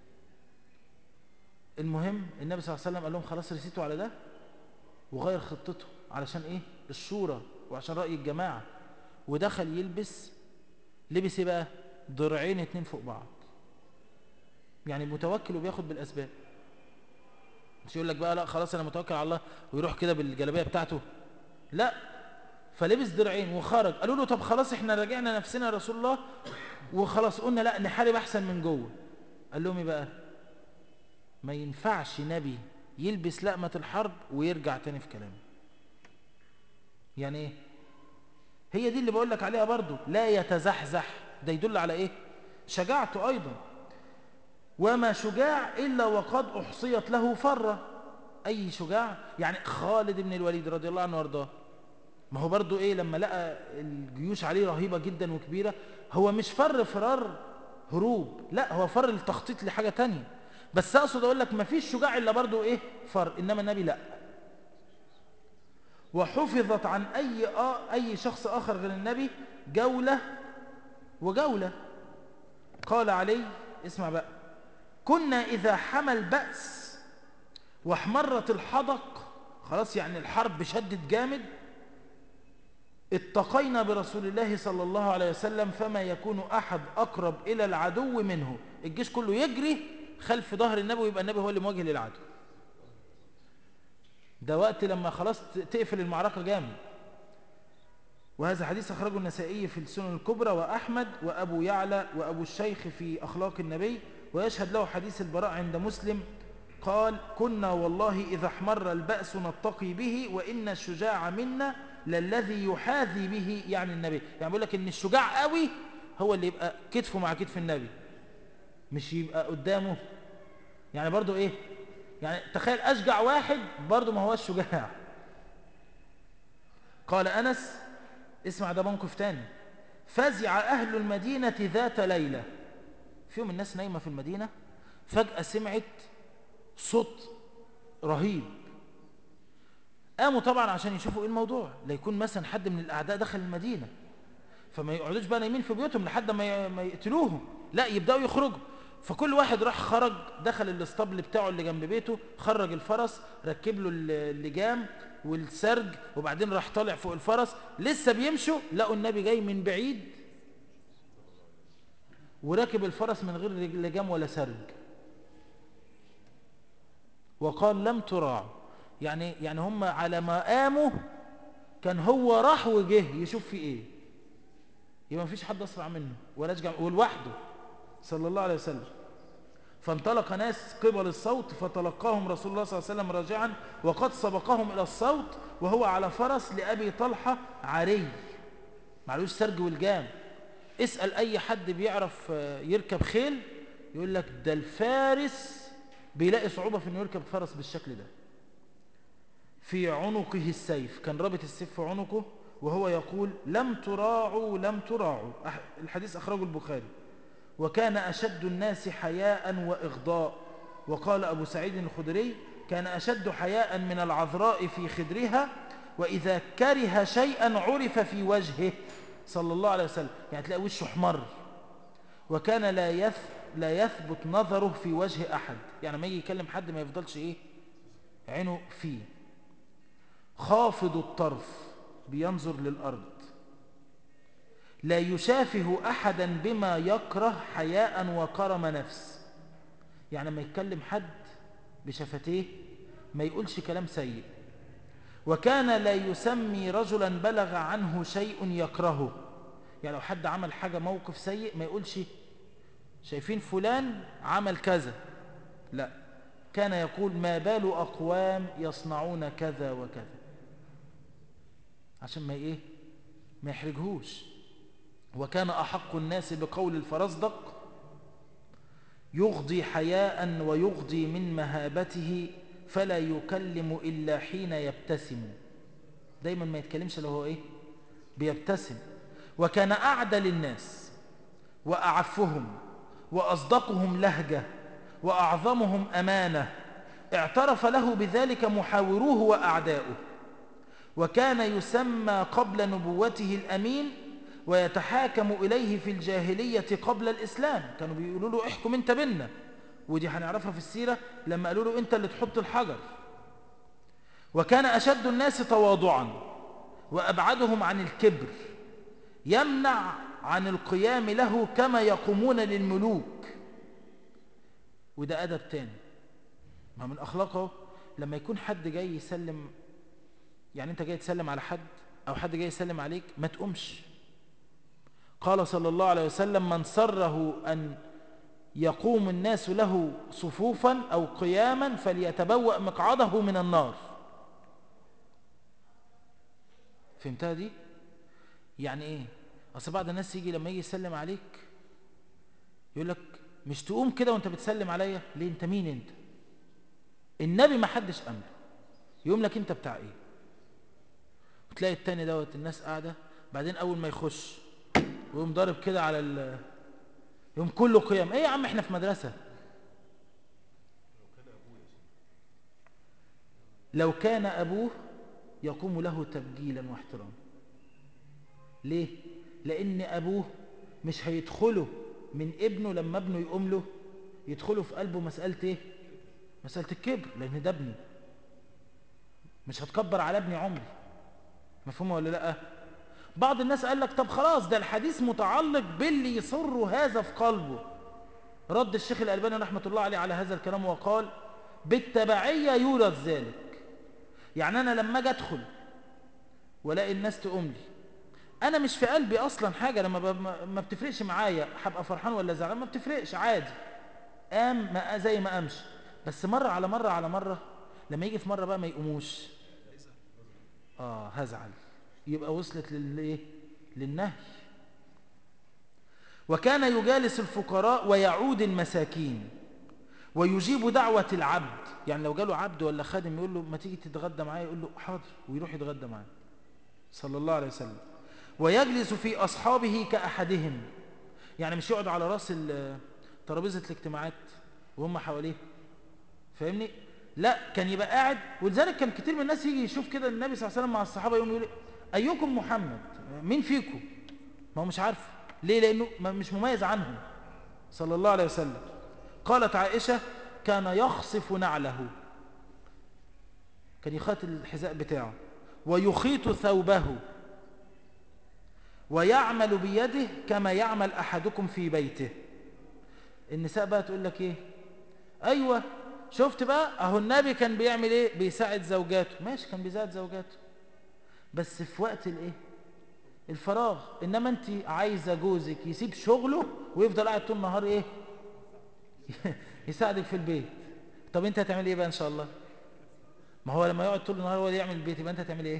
المهم النبي صلى الله عليه وسلم قال لهم خلاص رسيتوا على ده وغير خطته علشان ايه الشورى وعشان رأي الجماعة ودخل يلبس لبس ايه بقى ضرعين اتنين فوق بعض يعني متوكل وبياخد بالاسباب مش يقول لك بقى لا خلاص انا متوكل على الله ويروح كده بالجلابيه بتاعته لا فلبس درعين وخرج قالوا له طب خلاص احنا راجعنا نفسنا يا رسول الله وخلاص قلنا لا نحارب احسن من جوه قال لهم ايه بقى ما ينفعش نبي يلبس لقمة الحرب ويرجع تاني في كلامه يعني ايه هي دي اللي بقول لك عليها برضو لا يتزحزح ده يدل على ايه شجاعته ايضا وما شجاع الا وقد احصيت له فرة اي شجاع يعني خالد بن الوليد رضي الله عنه وارضاه ما هو برضو ايه لما لقى الجيوش عليه رهيبة جدا وكبيرة هو مش فر فرار هروب لا هو فر التخطيط لحاجة تانية بس اقصد اقول لك ما فيش شجاع الا برضو ايه فر انما النبي لا وحفظت عن اي آه اي شخص اخر غير النبي جولة وجولة قال علي اسمع بقى كنا إذا حمل بأس واحمرت الحدق خلاص يعني الحرب شدت جامد اتقينا برسول الله صلى الله عليه وسلم فما يكون أحد أقرب إلى العدو منه الجيش كله يجري خلف ظهر النبي ويبقى النبي هو اللي مواجه للعدو ده وقت لما خلاص تقفل المعركة جامد وهذا حديث أخرجه النسائي في السنن الكبرى وأحمد وأبو يعلى وأبو الشيخ في أخلاق النبي ويشهد له حديث البراء عند مسلم قال كنا والله إذا احمر البأس نتقي به وإن الشجاع منا للذي يحاذي به يعني النبي يعني بيقول لك إن الشجاع قوي هو اللي يبقى كتفه مع كتف النبي مش يبقى قدامه يعني برضو إيه يعني تخيل أشجع واحد برضو ما هو الشجاع قال أنس اسمع ده موقف تاني فزع أهل المدينة ذات ليلة فيهم الناس نايمة في المدينة فجأة سمعت صوت رهيب قاموا طبعا عشان يشوفوا ايه الموضوع لا يكون مثلا حد من الأعداء دخل المدينة فما يقعدوش بقى نايمين في بيوتهم لحد ما ما يقتلوهم لا يبدأوا يخرجوا فكل واحد راح خرج دخل الاسطبل بتاعه اللي جنب بيته خرج الفرس ركب له اللجام والسرج وبعدين راح طالع فوق الفرس لسه بيمشوا لقوا النبي جاي من بعيد وراكب الفرس من غير لجام ولا سرج وقال لم تراعوا يعني يعني هم على ما قاموا كان هو راح وجه يشوف في ايه يبقى ما فيش حد اسرع منه ولا اشجع ولوحده صلى الله عليه وسلم فانطلق ناس قبل الصوت فتلقاهم رسول الله صلى الله عليه وسلم راجعا وقد سبقهم الى الصوت وهو على فرس لابي طلحه عري معلوش سرج والجام اسال اي حد بيعرف يركب خيل يقول لك ده الفارس بيلاقي صعوبة في انه يركب فرس بالشكل ده في عنقه السيف كان رابط السيف في عنقه وهو يقول لم تراعوا لم تراعوا الحديث أخرجه البخاري وكان أشد الناس حياء وإغضاء وقال أبو سعيد الخدري كان أشد حياء من العذراء في خدرها وإذا كره شيئا عرف في وجهه صلى الله عليه وسلم يعني تلاقي وشه احمر وكان لا يث لا يثبت نظره في وجه أحد يعني ما يجي يكلم حد ما يفضلش إيه عينه فيه خافض الطرف بينظر للأرض لا يشافه أحدا بما يكره حياء وكرم نفس يعني ما يتكلم حد بشفتيه ما يقولش كلام سيء وكان لا يسمي رجلا بلغ عنه شيء يكرهه يعني لو حد عمل حاجة موقف سيء ما يقولش شايفين فلان عمل كذا لا كان يقول ما بال أقوام يصنعون كذا وكذا عشان ما ايه ما يحرجهوش وكان أحق الناس بقول الفرزدق يغضي حياء ويغضي من مهابته فلا يكلم إلا حين يبتسم دايما ما يتكلمش لو هو ايه بيبتسم وكان أعدل الناس وأعفهم وأصدقهم لهجة وأعظمهم أمانة اعترف له بذلك محاوروه وأعداؤه وكان يسمى قبل نبوته الأمين ويتحاكم إليه في الجاهلية قبل الإسلام كانوا بيقولوا له احكم انت بينا ودي هنعرفها في السيرة لما قالوا له انت اللي تحط الحجر وكان أشد الناس تواضعا وأبعدهم عن الكبر يمنع عن القيام له كما يقومون للملوك وده أدب تاني ما من أخلاقه لما يكون حد جاي يسلم يعني أنت جاي تسلم على حد أو حد جاي يسلم عليك ما تقومش قال صلى الله عليه وسلم من سره أن يقوم الناس له صفوفا أو قياما فليتبوأ مقعده من النار فهمتها دي؟ يعني ايه؟ أصل بعض الناس يجي لما يجي يسلم عليك يقول لك مش تقوم كده وانت بتسلم عليا ليه انت مين انت النبي ما حدش امر يقوم لك انت بتاع ايه وتلاقي التاني دوت الناس قاعده بعدين اول ما يخش ويقوم ضارب كده على ال يوم كله قيام ايه يا عم احنا في مدرسه لو كان ابوه يقوم له تبجيلا واحتراما ليه لان ابوه مش هيدخله من ابنه لما ابنه يقوم له يدخلوا في قلبه مسألة ايه مسألة الكبر لان ده ابني مش هتكبر على ابني عمري مفهومه ولا لا بعض الناس قال لك طب خلاص ده الحديث متعلق باللي يصر هذا في قلبه رد الشيخ الألباني رحمة الله عليه على هذا الكلام وقال بالتبعية يورث ذلك يعني أنا لما أجي أدخل ولاقي الناس تقوم لي أنا مش في قلبي أصلا حاجة لما ب... ما بتفرقش معايا هبقى فرحان ولا زعلان ما بتفرقش عادي قام ما زي ما قامش بس مرة على مرة على مرة لما يجي في مرة بقى ما يقوموش آه هزعل يبقى وصلت للإيه للنهي وكان يجالس الفقراء ويعود المساكين ويجيب دعوة العبد يعني لو جاله عبد ولا خادم يقول له ما تيجي تتغدى معايا يقول له حاضر ويروح يتغدى معاه صلى الله عليه وسلم ويجلس في أصحابه كأحدهم يعني مش يقعد على راس ترابيزة الاجتماعات وهم حواليه فاهمني لا كان يبقى قاعد ولذلك كان كتير من الناس يجي يشوف كده النبي صلى الله عليه وسلم مع الصحابة يقوم يقول أيكم محمد مين فيكم ما هو مش عارف ليه لأنه مش مميز عنهم صلى الله عليه وسلم قالت عائشة كان يخصف نعله كان يخاط الحذاء بتاعه ويخيط ثوبه ويعمل بيده كما يعمل أحدكم في بيته النساء بقى تقول لك ايه ايوه شفت بقى اهو النبي كان بيعمل ايه بيساعد زوجاته ماشي كان بيساعد زوجاته بس في وقت الايه الفراغ انما انت عايزه جوزك يسيب شغله ويفضل قاعد طول النهار ايه يساعدك في البيت طب انت هتعمل ايه بقى ان شاء الله ما هو لما يقعد طول النهار هو يعمل البيت يبقى انت هتعمل ايه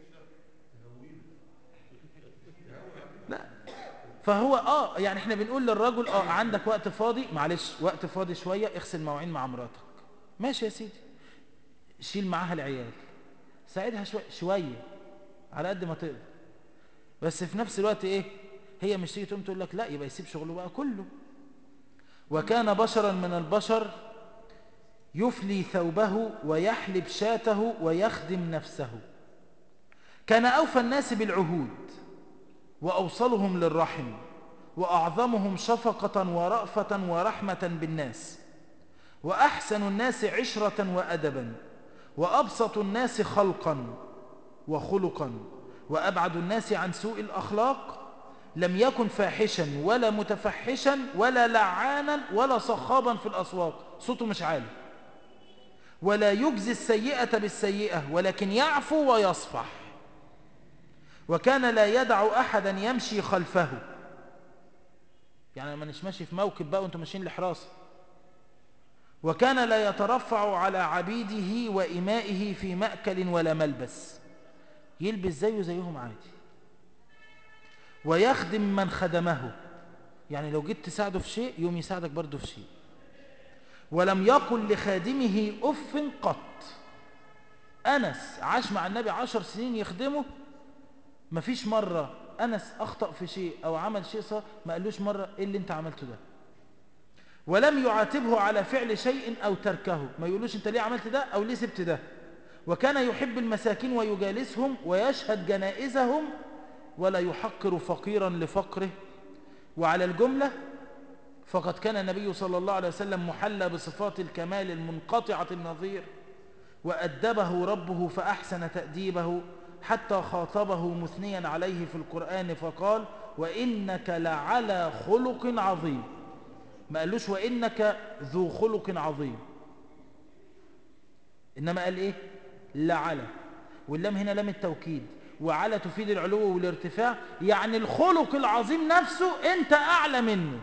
لا فهو اه يعني احنا بنقول للرجل اه عندك وقت فاضي معلش وقت فاضي شوية اغسل مواعين مع مراتك ماشي يا سيدي شيل معاها العيال ساعدها شوية شوية على قد ما تقدر بس في نفس الوقت ايه هي مش تيجي تقوم تقول لك لا يبقى يسيب شغله بقى كله وكان بشرا من البشر يفلي ثوبه ويحلب شاته ويخدم نفسه كان أوفى الناس بالعهود وأوصلهم للرحم وأعظمهم شفقة ورأفة ورحمة بالناس وأحسن الناس عشرة وأدبا وأبسط الناس خلقا وخلقا وأبعد الناس عن سوء الأخلاق لم يكن فاحشا ولا متفحشا ولا لعانا ولا صخابا في الأسواق صوته مش عالي ولا يجزي السيئة بالسيئة ولكن يعفو ويصفح وكان لا يدع أحدا يمشي خلفه يعني ما نش ماشي في موكب بقى وانتم ماشيين لحراسة وكان لا يترفع على عبيده وإمائه في مأكل ولا ملبس يلبس زيه زيهم عادي ويخدم من خدمه يعني لو جيت تساعده في شيء يوم يساعدك برضه في شيء ولم يقل لخادمه أف قط أنس عاش مع النبي عشر سنين يخدمه مفيش مرة أنس أخطأ في شيء أو عمل شيء صار ما قالوش مرة إيه اللي أنت عملته ده ولم يعاتبه على فعل شيء أو تركه ما يقولوش أنت ليه عملت ده أو ليه سبت ده وكان يحب المساكين ويجالسهم ويشهد جنائزهم ولا يحقر فقيرا لفقره وعلى الجملة فقد كان النبي صلى الله عليه وسلم محلى بصفات الكمال المنقطعة النظير وأدبه ربه فأحسن تأديبه حتى خاطبه مثنيا عليه في القرآن فقال وإنك لعلى خلق عظيم ما قالوش وإنك ذو خلق عظيم إنما قال إيه لعلى واللام هنا لام التوكيد وعلى تفيد العلو والارتفاع يعني الخلق العظيم نفسه انت اعلى منه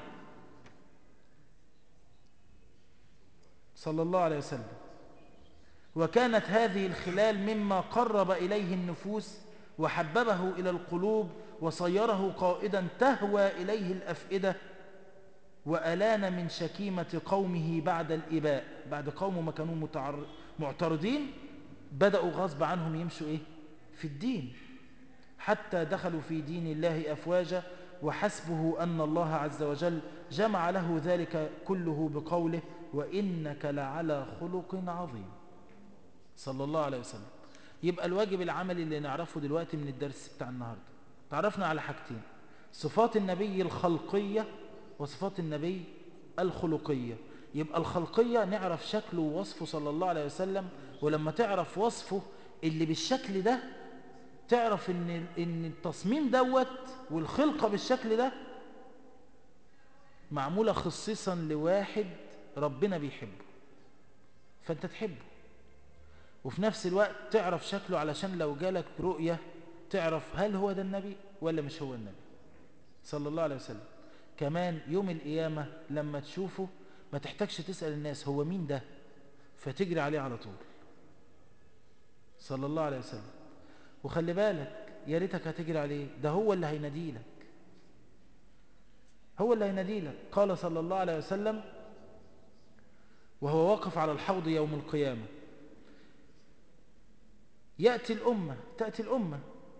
صلى الله عليه وسلم وكانت هذه الخلال مما قرب إليه النفوس وحببه إلى القلوب وصيره قائدا تهوى إليه الأفئدة وألان من شكيمة قومه بعد الإباء بعد قوم ما كانوا متعر... معترضين بدأوا غصب عنهم يمشوا إيه؟ في الدين حتى دخلوا في دين الله أفواجا وحسبه أن الله عز وجل جمع له ذلك كله بقوله وإنك لعلى خلق عظيم صلى الله عليه وسلم يبقى الواجب العملي اللي نعرفه دلوقتي من الدرس بتاع النهاردة تعرفنا على حاجتين صفات النبي الخلقية وصفات النبي الخلقية يبقى الخلقية نعرف شكله ووصفه صلى الله عليه وسلم ولما تعرف وصفه اللي بالشكل ده تعرف ان ان التصميم دوت والخلقة بالشكل ده معمولة خصيصا لواحد ربنا بيحبه فانت تحبه وفي نفس الوقت تعرف شكله علشان لو جالك رؤية تعرف هل هو ده النبي ولا مش هو النبي صلى الله عليه وسلم كمان يوم القيامة لما تشوفه ما تحتاجش تسأل الناس هو مين ده فتجري عليه على طول صلى الله عليه وسلم وخلي بالك يا ريتك هتجري عليه ده هو اللي هيناديلك هو اللي هيناديلك قال صلى الله عليه وسلم وهو واقف على الحوض يوم القيامة يأتي الأمة تأتي الأمة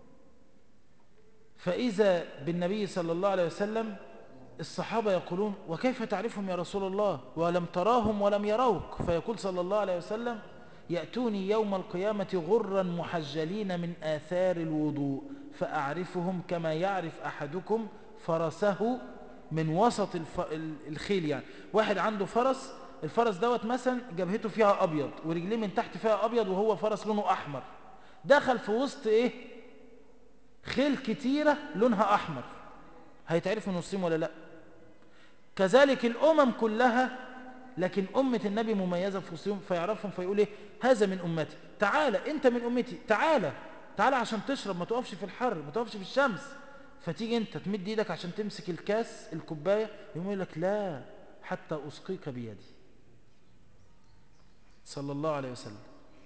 فإذا بالنبي صلى الله عليه وسلم الصحابة يقولون وكيف تعرفهم يا رسول الله ولم تراهم ولم يروك فيقول صلى الله عليه وسلم يأتوني يوم القيامة غرا محجلين من آثار الوضوء فأعرفهم كما يعرف أحدكم فرسه من وسط الف... الخيل يعني واحد عنده فرس الفرس دوت مثلا جبهته فيها أبيض ورجليه من تحت فيها أبيض وهو فرس لونه أحمر دخل في وسط إيه خيل كتيرة لونها أحمر هيتعرف من وسطهم ولا لا كذلك الأمم كلها لكن أمة النبي مميزة في وسطهم فيعرفهم فيقول إيه هذا من أمتي تعالى أنت من أمتي تعالى تعالى عشان تشرب ما تقفش في الحر ما تقفش في الشمس فتيجي أنت تمد إيدك عشان تمسك الكاس الكوباية يقول لك لا حتى أسقيك بيدي صلى الله عليه وسلم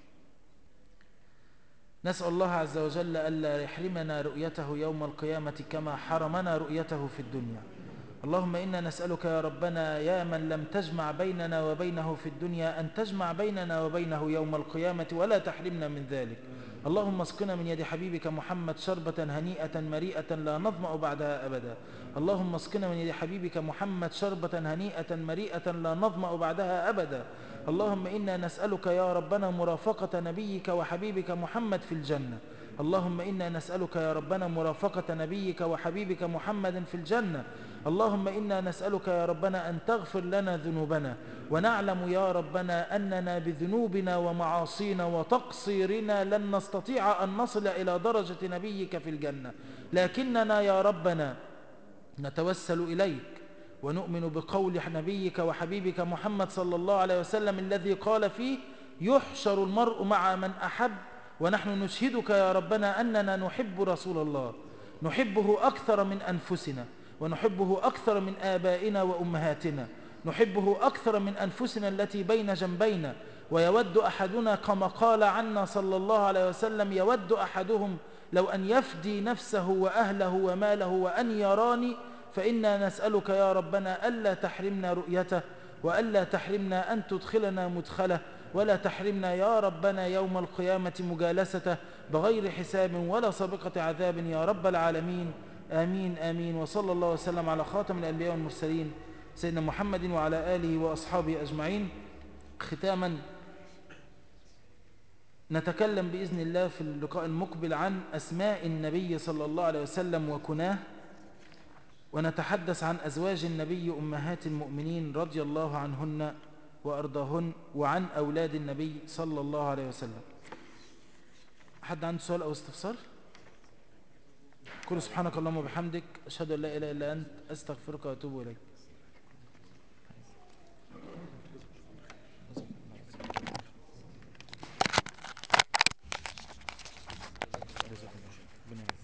نسأل الله عز وجل ألا يحرمنا رؤيته يوم القيامة كما حرمنا رؤيته في الدنيا اللهم إنا نسألك يا ربنا يا من لم تجمع بيننا وبينه في الدنيا أن تجمع بيننا وبينه يوم القيامة ولا تحرمنا من ذلك اللهم اسقنا من يد حبيبك محمد شربة هنيئة مريئة لا نظمأ بعدها أبدا اللهم اسقنا من يد حبيبك محمد شربة هنيئة مريئة لا نظمأ بعدها أبدا اللهم إنا نسألك يا ربنا مرافقة نبيك وحبيبك محمد في الجنة اللهم إنا نسألك يا ربنا مرافقة نبيك وحبيبك محمد في الجنة اللهم إنا نسألك يا ربنا أن تغفر لنا ذنوبنا ونعلم يا ربنا أننا بذنوبنا ومعاصينا وتقصيرنا لن نستطيع أن نصل إلى درجة نبيك في الجنة لكننا يا ربنا نتوسل إليك ونؤمن بقول نبيك وحبيبك محمد صلى الله عليه وسلم الذي قال فيه يحشر المرء مع من أحب ونحن نشهدك يا ربنا أننا نحب رسول الله نحبه أكثر من أنفسنا ونحبه أكثر من آبائنا وأمهاتنا نحبه أكثر من أنفسنا التي بين جنبينا ويود أحدنا كما قال عنا صلى الله عليه وسلم يود أحدهم لو أن يفدي نفسه وأهله وماله وأن يراني فإنا نسألك يا ربنا ألا تحرمنا رؤيته وألا تحرمنا أن تدخلنا مدخله ولا تحرمنا يا ربنا يوم القيامة مجالسته بغير حساب ولا سابقة عذاب يا رب العالمين آمين آمين وصلى الله وسلم على خاتم الأنبياء والمرسلين سيدنا محمد وعلى آله وأصحابه أجمعين ختاما نتكلم بإذن الله في اللقاء المقبل عن أسماء النبي صلى الله عليه وسلم وكناه ونتحدث عن أزواج النبي أمهات المؤمنين رضي الله عنهن وأرضاهن وعن أولاد النبي صلى الله عليه وسلم حد عنده سؤال أو استفسار كل سبحانك اللهم وبحمدك أشهد أن لا إله إلا أنت أستغفرك وأتوب إليك